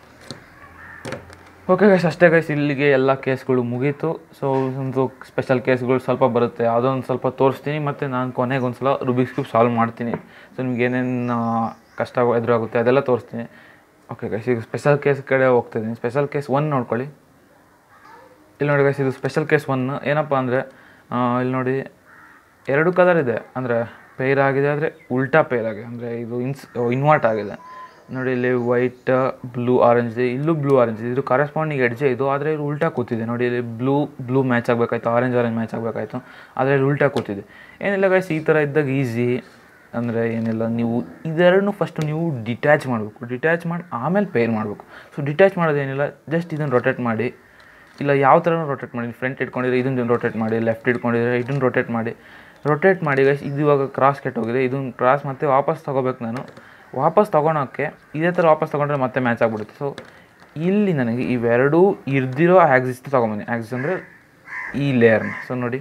ಓಕೆ ಗೈಸ್ ಅಷ್ಟೇ ಗೈಸ್ ಇಲ್ಲಿಗೆ ಎಲ್ಲ ಕೇಸ್ಗಳು ಮುಗೀತು ಸೊ ಒಂದು ಸ್ಪೆಷಲ್ ಕೇಸ್ಗಳು ಸ್ವಲ್ಪ ಬರುತ್ತೆ ಅದೊಂದು ಸ್ವಲ್ಪ ತೋರಿಸ್ತೀನಿ ಮತ್ತು ನಾನು ಕೊನೆಗೆ ಒಂದು ಸಲ ರುಬಿಕ್ಸ್ ಕ್ಯೂಬ್ ಸಾಲ್ವ್ ಮಾಡ್ತೀನಿ ಸೊ ನಿಮ್ಗೆ ಏನೇನು ಕಷ್ಟ ಎದುರಾಗುತ್ತೆ ಅದೆಲ್ಲ ತೋರಿಸ್ತೀನಿ ಓಕೆ ಗೈಸ್ ಈಗ ಸ್ಪೆಷಲ್ ಕೇಸ್ ಕಡೆ ಹೋಗ್ತಿದ್ದೀನಿ ಸ್ಪೆಷಲ್ ಕೇಸ್ ಒನ್ ನೋಡ್ಕೊಳ್ಳಿ ಇಲ್ಲಿ ನೋಡಿ ಗೈಸ್ ಇದು ಸ್ಪೆಷಲ್ ಕೇಸ್ ಒನ್ ಏನಪ್ಪ ಅಂದರೆ ಇಲ್ಲಿ ನೋಡಿ ಎರಡು ಕಲರ್ ಇದೆ ಅಂದರೆ ಪೇರ್ ಆಗಿದೆ ಆದರೆ ಉಲ್ಟಾ ಪೇರ್ ಆಗಿದೆ ಅಂದರೆ ಇದು ಇನ್ಸ್ ಇನ್ವರ್ಟ್ ಆಗಿದೆ ನೋಡಿ ಇಲ್ಲಿ ವೈಟ್ ಬ್ಲೂ ಆರೆಂಜ್ ಇದೆ ಇಲ್ಲೂ ಬ್ಲೂ ಆರೆಂಜ್ ಇದೆ ಇದು ಕರೆಸ್ಪಾಂಡಿಂಗ್ ಎಡ್ಜೆ ಇದು ಆದರೆ ಇಲ್ಲಿ ಉಲ್ಟಾ ಕೂತಿದೆ ನೋಡಿ ಇಲ್ಲಿ ಬ್ಲೂ ಬ್ಲೂ ಮ್ಯಾಚ್ ಆಗಬೇಕಾಯ್ತು ಆರೆಂಜ್ ಆರೆಂಜ್ ಮ್ಯಾಚ್ ಆಗಬೇಕಾಯ್ತು ಆದರೆ ಇಲ್ಲಿ ಉಲ್ಟಾ ಕೂತಿದೆ ಏನಿಲ್ಲ ಗೈಸ್ ಈ ಥರ ಇದ್ದಾಗ ಈಸಿ ಅಂದರೆ ಏನಿಲ್ಲ ನೀವು ಇದೆರಡನ್ನೂ ಫಸ್ಟ್ ನೀವು ಡಿಟ್ಯಾಚ್ ಮಾಡಬೇಕು ಡಿಟ್ಯಾಚ್ ಮಾಡಿ ಆಮೇಲೆ ಪೇರ್ ಮಾಡಬೇಕು ಸೊ ಡಿಟ್ಯಾಚ್ ಮಾಡೋದೇನಿಲ್ಲ ಜಸ್ಟ್ ಇದನ್ನು ರೊಟೇಟ್ ಮಾಡಿ ಇಲ್ಲ ಯಾವ ಥರನೂ ರೊಟೇಟ್ ಮಾಡಿ ಫ್ರಂಟ್ ಇಟ್ಕೊಂಡಿದ್ರೆ ಇದನ್ನು ರೊಟೇಟ್ ಮಾಡಿ ಲೆಫ್ಟ್ ಇಟ್ಕೊಂಡಿದ್ರೆ ಇದನ್ನು ರೊಟೇಟ್ ಮಾಡಿ ರೊಟೇಟ್ ಮಾಡಿ ಗೈಸ್ ಇದು ಇವಾಗ ಕ್ರಾಸ್ ಕೆಟ್ಟೋಗಿದೆ ಇದನ್ನು ಕ್ರಾಸ್ ಮತ್ತೆ ವಾಪಸ್ ತೊಗೋಬೇಕು ನಾನು ವಾಪಸ್ ತೊಗೊಳೋಕ್ಕೆ ಇದೇ ಥರ ವಾಪಸ್ ತೊಗೊಂಡ್ರೆ ಮತ್ತೆ ಮ್ಯಾಚ್ ಆಗಿಬಿಡುತ್ತೆ ಸೊ ಇಲ್ಲಿ ನನಗೆ ಇವೆರಡೂ ಇರ್ದಿರೋ ಆ್ಯಕ್ಸಿಸ್ನ ತೊಗೊಂಬನ್ನಿ ಆ್ಯಕ್ಸಿಸ್ ಅಂದರೆ ಈ ಲೇಯರ್ನ ಸೊ ನೋಡಿ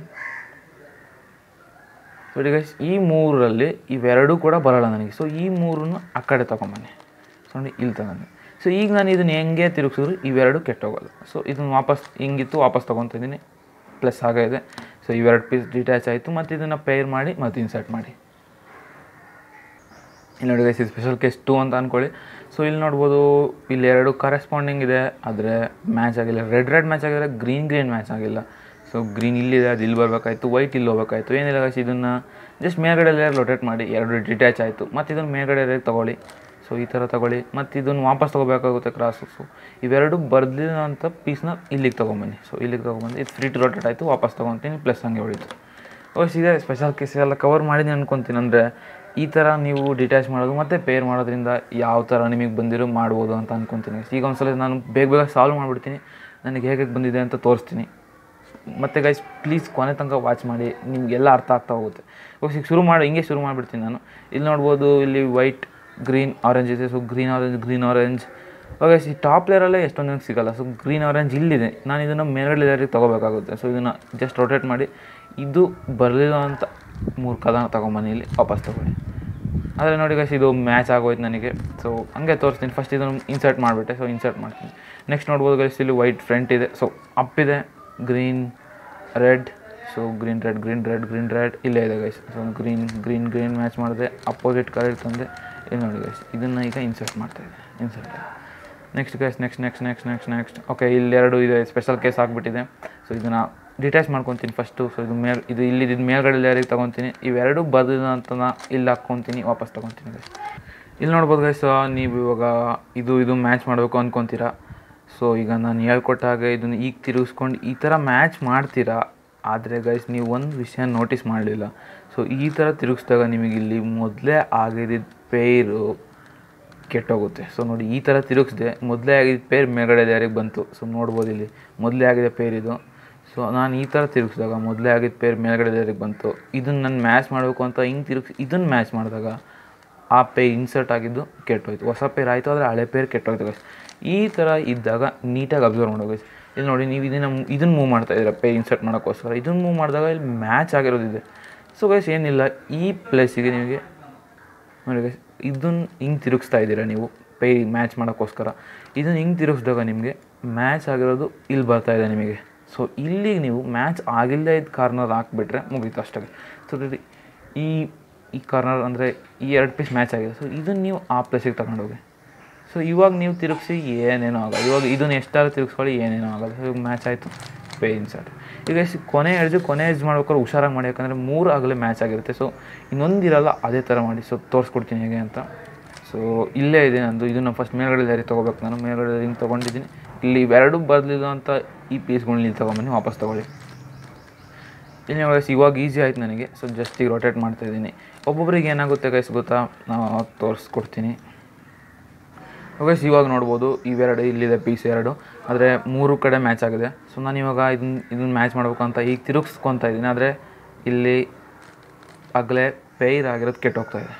ನೋಡಿ ಗೈಸ್ ಈ ಮೂರಲ್ಲಿ ಇವೆರಡೂ ಕೂಡ ಬರೋಲ್ಲ ನನಗೆ ಸೊ ಈ ಮೂರನ್ನು ಆ ಕಡೆ ತೊಗೊಂಬನ್ನಿ ಸೊ ನೋಡಿ ಇಲ್ಲಿ ತಗೊಂಡು ಸೊ ಈಗ ನಾನು ಇದನ್ನು ಹೆಂಗೆ ತಿರುಗಿಸಿದ್ರು ಇವೆರಡು ಕೆಟ್ಟೋಗೋದು ಸೊ ಇದನ್ನು ವಾಪಸ್ ಹಿಂಗಿತ್ತು ವಾಪಸ್ ತೊಗೊತಾ ಇದ್ದೀನಿ ಪ್ಲಸ್ ಹಾಗೆ ಇದೆ ಸೊ ಇವೆರಡು ಪೀಸ್ ಡಿಟ್ಯಾಚ್ ಆಯಿತು ಮತ್ತು ಇದನ್ನು ಪೇರ್ ಮಾಡಿ ಮತ್ತು ಇನ್ಸರ್ಟ್ ಮಾಡಿ ಇಲ್ಲಿ ನೋಡಿ ಗೈಸ್ ಇದು ಸ್ಪೆಷಲ್ ಕೇಸ್ ಟೂ ಅಂತ ಅಂದ್ಕೊಳ್ಳಿ ಸೊ ಇಲ್ಲಿ ನೋಡ್ಬೋದು ಇಲ್ಲಿ ಎರಡು ಕರೆಸ್ಪಾಂಡಿಂಗ್ ಇದೆ ಆದರೆ ಮ್ಯಾಚ್ ಆಗಿಲ್ಲ ರೆಡ್ ರೆಡ್ ಮ್ಯಾಚ್ ಆಗಿದ್ರೆ ಗ್ರೀನ್ ಗ್ರೀನ್ ಮ್ಯಾಚ್ ಆಗಿಲ್ಲ ಸೊ ಗ್ರೀನ್ ಇಲ್ಲಿದೆ ಅದು ಇಲ್ಲಿ ಬರಬೇಕಾಯ್ತು ವೈಟ್ ಇಲ್ಲಿ ಹೋಗ್ಬೇಕಾಯ್ತು ಏನಿಲ್ಲ ಗೈಸ್ ಇದನ್ನು ಜಸ್ಟ್ ಮೇಲ್ಗಡೆ ಲೇಯರ್ ರೊಟೇಟ್ ಮಾಡಿ ಎರಡು ಡಿಟ್ಯಾಚ್ ಆಯಿತು ಮತ್ತು ಇದನ್ನು ಮೇಲ್ಗಡೆ ಲೇಯರ್ ತೊಗೊಳ್ಳಿ ಸೊ ಈ ಥರ ತೊಗೊಳ್ಳಿ ಮತ್ತು ಇದನ್ನು ವಾಪಸ್ ತೊಗೋಬೇಕಾಗುತ್ತೆ ಕ್ರಾಸು ಸೊ ಇವೆರಡು ಬರ್ದಿರೋಂಥ ಪೀಸ್ನ ಇಲ್ಲಿಗೆ ತೊಗೊಂಬನ್ನಿ ಸೊ ಇಲ್ಲಿಗೆ ತೊಗೊಂಬಂದು ಇದು ಫ್ರೀ ಟು ರೊಟೇಟ್ ಆಯಿತು ವಾಪಸ್ ತೊಗೊತೀನಿ ಪ್ಲಸ್ ಹಂಗೆ ಹೊಡಿತು ಓಸ್ ಇದೆ ಸ್ಪೆಷಲ್ ಕೇಸ್ ಎಲ್ಲ ಕವರ್ ಮಾಡಿದ್ದೀನಿ ಅನ್ಕೊತೀನಿ ಅಂದರೆ ಈ ಥರ ನೀವು ಡಿಟ್ಯಾಚ್ ಮಾಡೋದು ಮತ್ತು ಪೇರ್ ಮಾಡೋದ್ರಿಂದ ಯಾವ ಥರ ನಿಮಗೆ ಬಂದಿರೋ ಮಾಡ್ಬೋದು ಅಂತ ಅನ್ಕೊತೀನಿ ಈಗ ಒಂದ್ಸಲ ನಾನು ಬೇಗ ಬೇಗ ಸಾಲ್ವ್ ಮಾಡಿಬಿಡ್ತೀನಿ ನನಗೆ ಹೇಗೆ ಬಂದಿದೆ ಅಂತ ತೋರಿಸ್ತೀನಿ ಮತ್ತು ಗೈಸ್ ಪ್ಲೀಸ್ ಕೊನೆ ತನಕ ವಾಚ್ ಮಾಡಿ ನಿಮಗೆಲ್ಲ ಅರ್ಥ ಆಗ್ತಾ ಹೋಗುತ್ತೆ ಓಸ್ ಈಗ ಶುರು ಮಾಡಿ ಹಿಂಗೆ ಶುರು ಮಾಡಿಬಿಡ್ತೀನಿ ನಾನು ಇಲ್ಲಿ ನೋಡ್ಬೋದು ಇಲ್ಲಿ ವೈಟ್ ಗ್ರೀನ್ ಆರೆಂಜ್ ಇದೆ so green orange green orange ಇವಾಗ ಈ ಟಾಪ್ ಲೇಯರಲ್ಲೇ ಎಷ್ಟೊಂದು ನನಗೆ ಸಿಗಲ್ಲ ಸೊ ಗ್ರೀನ್ ಆರೆಂಜ್ ಇಲ್ಲಿದೆ ನಾನು ಇದನ್ನು ಮೇಲ್ಗಡೆ ಲೇಯರಿಗೆ ತೊಗೋಬೇಕಾಗುತ್ತೆ ಸೊ ಇದನ್ನು ಜಸ್ಟ್ ರೊಟೇಟ್ ಮಾಡಿ ಇದು ಬರಲಿಲ್ಲ ಅಂತ ಮೂರು ಕದನ ತೊಗೊಂಬನ್ನಿ ಇಲ್ಲಿ ವಾಪಸ್ ತೊಗೊಳ್ಳಿ ಆದರೆ ನೋಡಿ ಗೈಸ್ ಇದು ಮ್ಯಾಚ್ ಆಗೋಯ್ತು ನನಗೆ ಸೊ ಹಂಗೆ ತೋರಿಸ್ತೀನಿ ಫಸ್ಟ್ ಇದನ್ನು ಇನ್ಸರ್ಟ್ ಮಾಡಿಬಿಟ್ಟೆ ಸೊ ಇನ್ಸರ್ಟ್ ಮಾಡ್ತೀನಿ ನೆಕ್ಸ್ಟ್ ನೋಡ್ಬೋದು ಗೈಸ್ ಇಲ್ಲಿ ವೈಟ್ ಫ್ರಂಟ್ ಇದೆ ಸೊ ಅಪ್ ಇದೆ green red so green red green red green red ಇಲ್ಲೇ ಇದೆ guys so green green green match ಮಾಡಿದೆ ಅಪೋಸಿಟ್ ಕಲರ್ ತಂದೆ ಇಲ್ಲಿ ನೋಡಿ ಗೈಸ್ ಇದನ್ನು ಈಗ ಇನ್ಸರ್ಟ್ ಮಾಡ್ತಾಯಿದ್ದೆ insert next guys next next next next next okay ಇಲ್ಲಿ ಎರಡು ಇದೆ ಸ್ಪೆಷಲ್ ಕೇಸ್ ಆಗಿಬಿಟ್ಟಿದೆ ಸೊ ಇದನ್ನು ಡಿಟ್ಯಾಚ್ ಮಾಡ್ಕೊತೀನಿ ಫಸ್ಟು ಸೊ ಇದು ಮೇಲ್ ಇದು ಇಲ್ಲಿ ಇದು ಮೇಲ್ಗಡೆ ಲೇಯರಿಗೆ ತೊಗೊತೀನಿ ಇವೆರಡು ಬದಲಿನ ಅಂತ ಇಲ್ಲಿ ಹಾಕ್ಕೊತೀನಿ ವಾಪಸ್ ತೊಗೊತೀನಿ ಗೈಸ್ ಇಲ್ಲಿ ನೋಡ್ಬೋದು ಗೈಸ್ ನೀವು ಇವಾಗ ಇದು ಇದು ಮ್ಯಾಚ್ ಮಾಡಬೇಕು ಅಂದ್ಕೊತೀರಾ ಸೊ ಈಗ ನಾನು ಹೇಳ್ಕೊಟ್ಟ ಹಾಗೆ ಇದನ್ನು ಈಗ ತಿರುಗಿಸ್ಕೊಂಡು ಈ ಥರ ಮ್ಯಾಚ್ ಮಾಡ್ತೀರಾ ಆದರೆ ಗೈಸ್ ನೀವು ಒಂದು ವಿಷಯ ನೋಟಿಸ್ ಮಾಡಲಿಲ್ಲ ಸೊ ಈ ಥರ ತಿರುಗಿಸಿದಾಗ ನಿಮಗೆ ಇಲ್ಲಿ ಮೊದಲೇ ಆಗಿದ್ದ ಪೇರು ಕೆಟ್ಟೋಗುತ್ತೆ ಸೊ ನೋಡಿ ಈ ಥರ ತಿರುಗಿಸಿದೆ ಮೊದಲೇ ಆಗಿದ್ದ ಪೇರ್ ಮೇಲ್ಗಡೆ ಯಾರಿಗೆ ಬಂತು ಸೊ ನೋಡ್ಬೋದು ಇಲ್ಲಿ ಮೊದಲೇ ಆಗಿದೆ ಪೇರ್ ಇದು ಸೊ ನಾನು ಈ ಥರ ತಿರುಗಿಸಿದಾಗ ಮೊದಲೇ ಆಗಿದ್ದ ಪೇರ್ ಮೇಲ್ಗಡೆ ಯಾರಿಗೆ ಬಂತು ಇದನ್ನು ನಾನು ಮ್ಯಾಚ್ ಮಾಡಬೇಕು ಅಂತ ಹಿಂಗೆ ತಿರುಗಿಸಿ ಇದನ್ನು ಮ್ಯಾಚ್ ಮಾಡಿದಾಗ ಆ ಪೇರ್ ಇನ್ಸರ್ಟ್ ಆಗಿದ್ದು ಕೆಟ್ಟೋಯ್ತು ಹೊಸ ಪೇರ್ ಆಯಿತು ಆದರೆ ಹಳೆ ಪೇರ್ ಕೆಟ್ಟೋಯ್ತು ಗೈಸ್ ಈ ಥರ ಇದ್ದಾಗ ನೀಟಾಗಿ ಅಬ್ಸರ್ವ್ ಮಾಡೋ ಗೈಸ್ ಇಲ್ಲಿ ನೋಡಿ ನೀವು ಇದನ್ನು ಇದನ್ನು ಮೂವ್ ಮಾಡ್ತಾ ಇದ್ದೀರಾ ಪೇರ್ ಇನ್ಸರ್ಟ್ ಮಾಡೋಕ್ಕೋಸ್ಕರ ಇದನ್ನು ಮೂವ್ ಮಾಡಿದಾಗ ಇಲ್ಲಿ ಮ್ಯಾಚ್ ಆಗಿರೋದಿದೆ ಸೊ ಗೈಸ್ ಏನಿಲ್ಲ ಈ ಪ್ಲೇಸಿಗೆ ನಿಮಗೆ ನೋಡಿ ಗೈಸ್ ಇದನ್ನು ಹಿಂಗೆ ತಿರುಗಿಸ್ತಾ ಇದ್ದೀರಾ ನೀವು ಪೇ ಮ್ಯಾಚ್ ಮಾಡೋಕ್ಕೋಸ್ಕರ ಇದನ್ನು ಹಿಂಗೆ ತಿರುಗಿಸಿದಾಗ ನಿಮಗೆ ಮ್ಯಾಚ್ ಆಗಿರೋದು ಇಲ್ಲಿ ಬರ್ತಾ ಇದೆ ನಿಮಗೆ ಸೊ ಇಲ್ಲಿಗೆ ನೀವು ಮ್ಯಾಚ್ ಆಗಿಲ್ಲದೆ ಇದ್ದ ಕಾರ್ನರ್ ಹಾಕ್ಬಿಟ್ರೆ ಮುಗೀತು ಅಷ್ಟೇ ಸೊ ನೋಡಿ ಈ ಈ ಕಾರ್ನರ್ ಅಂದರೆ ಈ ಎರಡು ಪೀಸ್ ಮ್ಯಾಚ್ ಆಗಿದೆ ಸೊ ಇದನ್ನು ನೀವು ಆ ಪ್ಲೇಸಿಗೆ ತಗೊಂಡೋಗಿ ಸೊ ಇವಾಗ ನೀವು ತಿರುಗಿಸಿ ಏನೇನೋ ಆಗಲ್ಲ ಇವಾಗ ಇದನ್ನು ಎಷ್ಟಾದ್ರೂ ತಿರುಗಿಸ್ಕೊಳ್ಳಿ ಏನೇನೋ ಆಗಲ್ಲ ಸೊ ಇವಾಗ ಮ್ಯಾಚ್ ಆಯಿತು ಪೇ ಇನ್ಸರ್ಟ್ ಈಗ ಎಷ್ಟು ಕೊನೆ ಎಡ್ಜು ಕೊನೆ ಎಡ್ಜ್ ಮಾಡ್ಬೇಕಾದ್ರೆ ಹುಷಾರಾಗಿ ಮಾಡಿ ಯಾಕಂದರೆ ಮೂರು ಆಗಲೇ ಮ್ಯಾಚ್ ಆಗಿರುತ್ತೆ ಸೊ ಇನ್ನೊಂದಿರಲ್ಲ ಅದೇ ಥರ ಮಾಡಿ ಸೊ ತೋರಿಸ್ಕೊಡ್ತೀನಿ ಹೇಗೆ ಅಂತ ಸೊ ಇಲ್ಲೇ ಇದೆ ನಂದು ಇದನ್ನು ಫಸ್ಟ್ ಮೇಲ್ಗಡೆ ದಾರಿ ತೊಗೋಬೇಕು ನಾನು ಮೇಲ್ಗಡೆ ಹಿಂಗೆ ತೊಗೊಂಡಿದ್ದೀನಿ ಇಲ್ಲಿ ಇವೆರಡು ಬರಲಿಲ್ಲ ಅಂತ ಈ ಪೀಸ್ಗಳನ್ನ ಇಲ್ಲಿ ತೊಗೊಂಬನ್ನಿ ವಾಪಸ್ ತೊಗೊಳ್ಳಿ ಇಲ್ಲಿ ಗೈಸ್ ಇವಾಗ ಈಸಿ ಆಯ್ತು ನನಗೆ ಸೊ ಜಸ್ಟ್ ಈಗ ರೊಟೇಟ್ ಮಾಡ್ತಾಯಿದ್ದೀನಿ ಒಬ್ಬೊಬ್ರಿಗೆ ಏನಾಗುತ್ತೆ ಗೈಸ್ ಗೊತ್ತಾ ನಾವು ತೋರಿಸ್ಕೊಡ್ತೀನಿ ಗೈಸ್ ಇವಾಗ ನೋಡ್ಬೋದು ಇವೆರಡು ಇಲ್ಲಿದೆ ಪೀಸ್ ಎರಡು ಆದರೆ ಮೂರು ಕಡೆ ಮ್ಯಾಚ್ ಆಗಿದೆ ಸೊ ನಾನು ಇವಾಗ ಇದನ್ನ ಇದನ್ನ ಮ್ಯಾಚ್ ಮಾಡಬೇಕು ಅಂತ ಈಗ ತಿರುಗಿಸ್ಕೊತಾ ಇದ್ದೀನಿ ಆದರೆ ಇಲ್ಲಿ ಆಗಲೇ ಪೇರ್ ಆಗಿರೋದು ಕೆಟ್ಟೋಗ್ತಾ ಇದೆ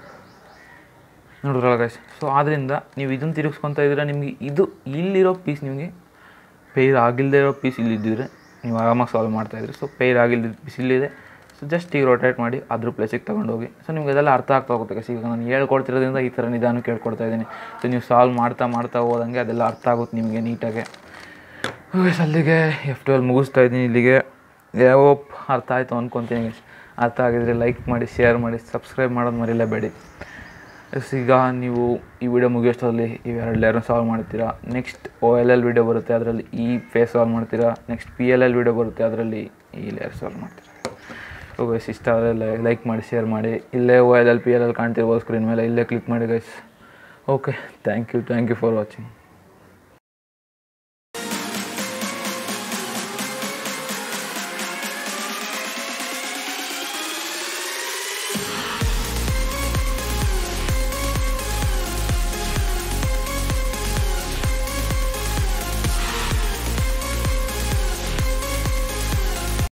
ನೋಡಿದ್ರಲ್ಲ ಗೈಸ್ ಸೊ ಆದ್ದರಿಂದ ನೀವು ಇದನ್ನು ತಿರುಗಿಸ್ಕೊತಾ ಇದ್ರೆ ನಿಮಗೆ ಇದು ಇಲ್ಲಿರೋ ಪೀಸ್ ನಿಮಗೆ ಪೇರ್ ಆಗಿಲ್ಲದೆ ಇರೋ ಪೀಸ್ ಇಲ್ಲಿದ್ದಿದ್ರೆ ನೀವು ಆರಾಮಾಗಿ ಸಾಲ್ವ್ ಮಾಡ್ತಾಯಿದ್ರಿ ಸೊ ಪೇರ್ ಆಗಿಲ್ದಿದ್ದ ಪೀಸ್ ಇಲ್ಲಿದೆ ಸೊ ಜಸ್ಟ್ ಈಗ ರೊಟೇಟ್ ಮಾಡಿ ಅದ್ರ ಪ್ಲೇಸಿಗೆ ತೊಗೊಂಡೋಗಿ ಸೊ ನಿಮ್ಗೆ ಅದೆಲ್ಲ ಅರ್ಥ ಆಗ್ತಾ ಹೋಗುತ್ತೆ ಗೈಸ್ ಈಗ ನಾನು ಹೇಳ್ಕೊಡ್ತಿರೋದ್ರಿಂದ ಈ ಥರ ನಿಧಾನಕ್ಕೆ ಹೇಳ್ಕೊಡ್ತಾ ಇದ್ದೀನಿ ಸೊ ನೀವು ಸಾಲ್ವ್ ಮಾಡ್ತಾ ಮಾಡ್ತಾ ಹೋದಂಗೆ ಅದೆಲ್ಲ ಅರ್ಥ ಆಗುತ್ತೆ ನಿಮಗೆ ನೀಟಾಗೆ ಗೈಸ್ ಅಲ್ಲಿಗೆ ಎಫ್ ಟ್ವೆಲ್ ಮುಗಿಸ್ತಾ ಇದ್ದೀನಿ ಇಲ್ಲಿಗೆ ಹೋಪ್ ಅರ್ಥ ಆಯಿತು ಅಂದ್ಕೊತೀನಿ ಗೈಸ್ ಅರ್ಥ ಆಗಿದ್ರೆ ಲೈಕ್ ಮಾಡಿ ಶೇರ್ ಮಾಡಿ ಸಬ್ಸ್ಕ್ರೈಬ್ ಮಾಡೋದು ಮರಿಲೇಬೇಡಿ ಎಸ್ ಈಗ ನೀವು ಈ ವಿಡಿಯೋ ಮುಗಿಯೋಷ್ಟರಲ್ಲಿ ಇವೆರಡು ಲೇಯರ್ನ ಸಾಲ್ವ್ ಮಾಡ್ತೀರಾ next O L L video ಬರುತ್ತೆ ಅದರಲ್ಲಿ ಈ ಫೇಸ್ ಸಾಲ್ವ್ ಮಾಡ್ತೀರಾ next P L L video ಬರುತ್ತೆ ಅದರಲ್ಲಿ ಈ ಲೇಯರ್ ಸಾಲ್ವ್ ಮಾಡ್ತೀರಾ ಸೊ ಗೈಸ್ ಇಷ್ಟ ಆದರೆ ಲೈಕ್ ಮಾಡಿ ಶೇರ್ ಮಾಡಿ ಇಲ್ಲೇ O L L P L L ಕಾಣ್ತಿರ್ಬೋದು ಸ್ಕ್ರೀನ್ ಮೇಲೆ ಇಲ್ಲೇ ಕ್ಲಿಕ್ ಮಾಡಿ guys okay thank you thank you for watching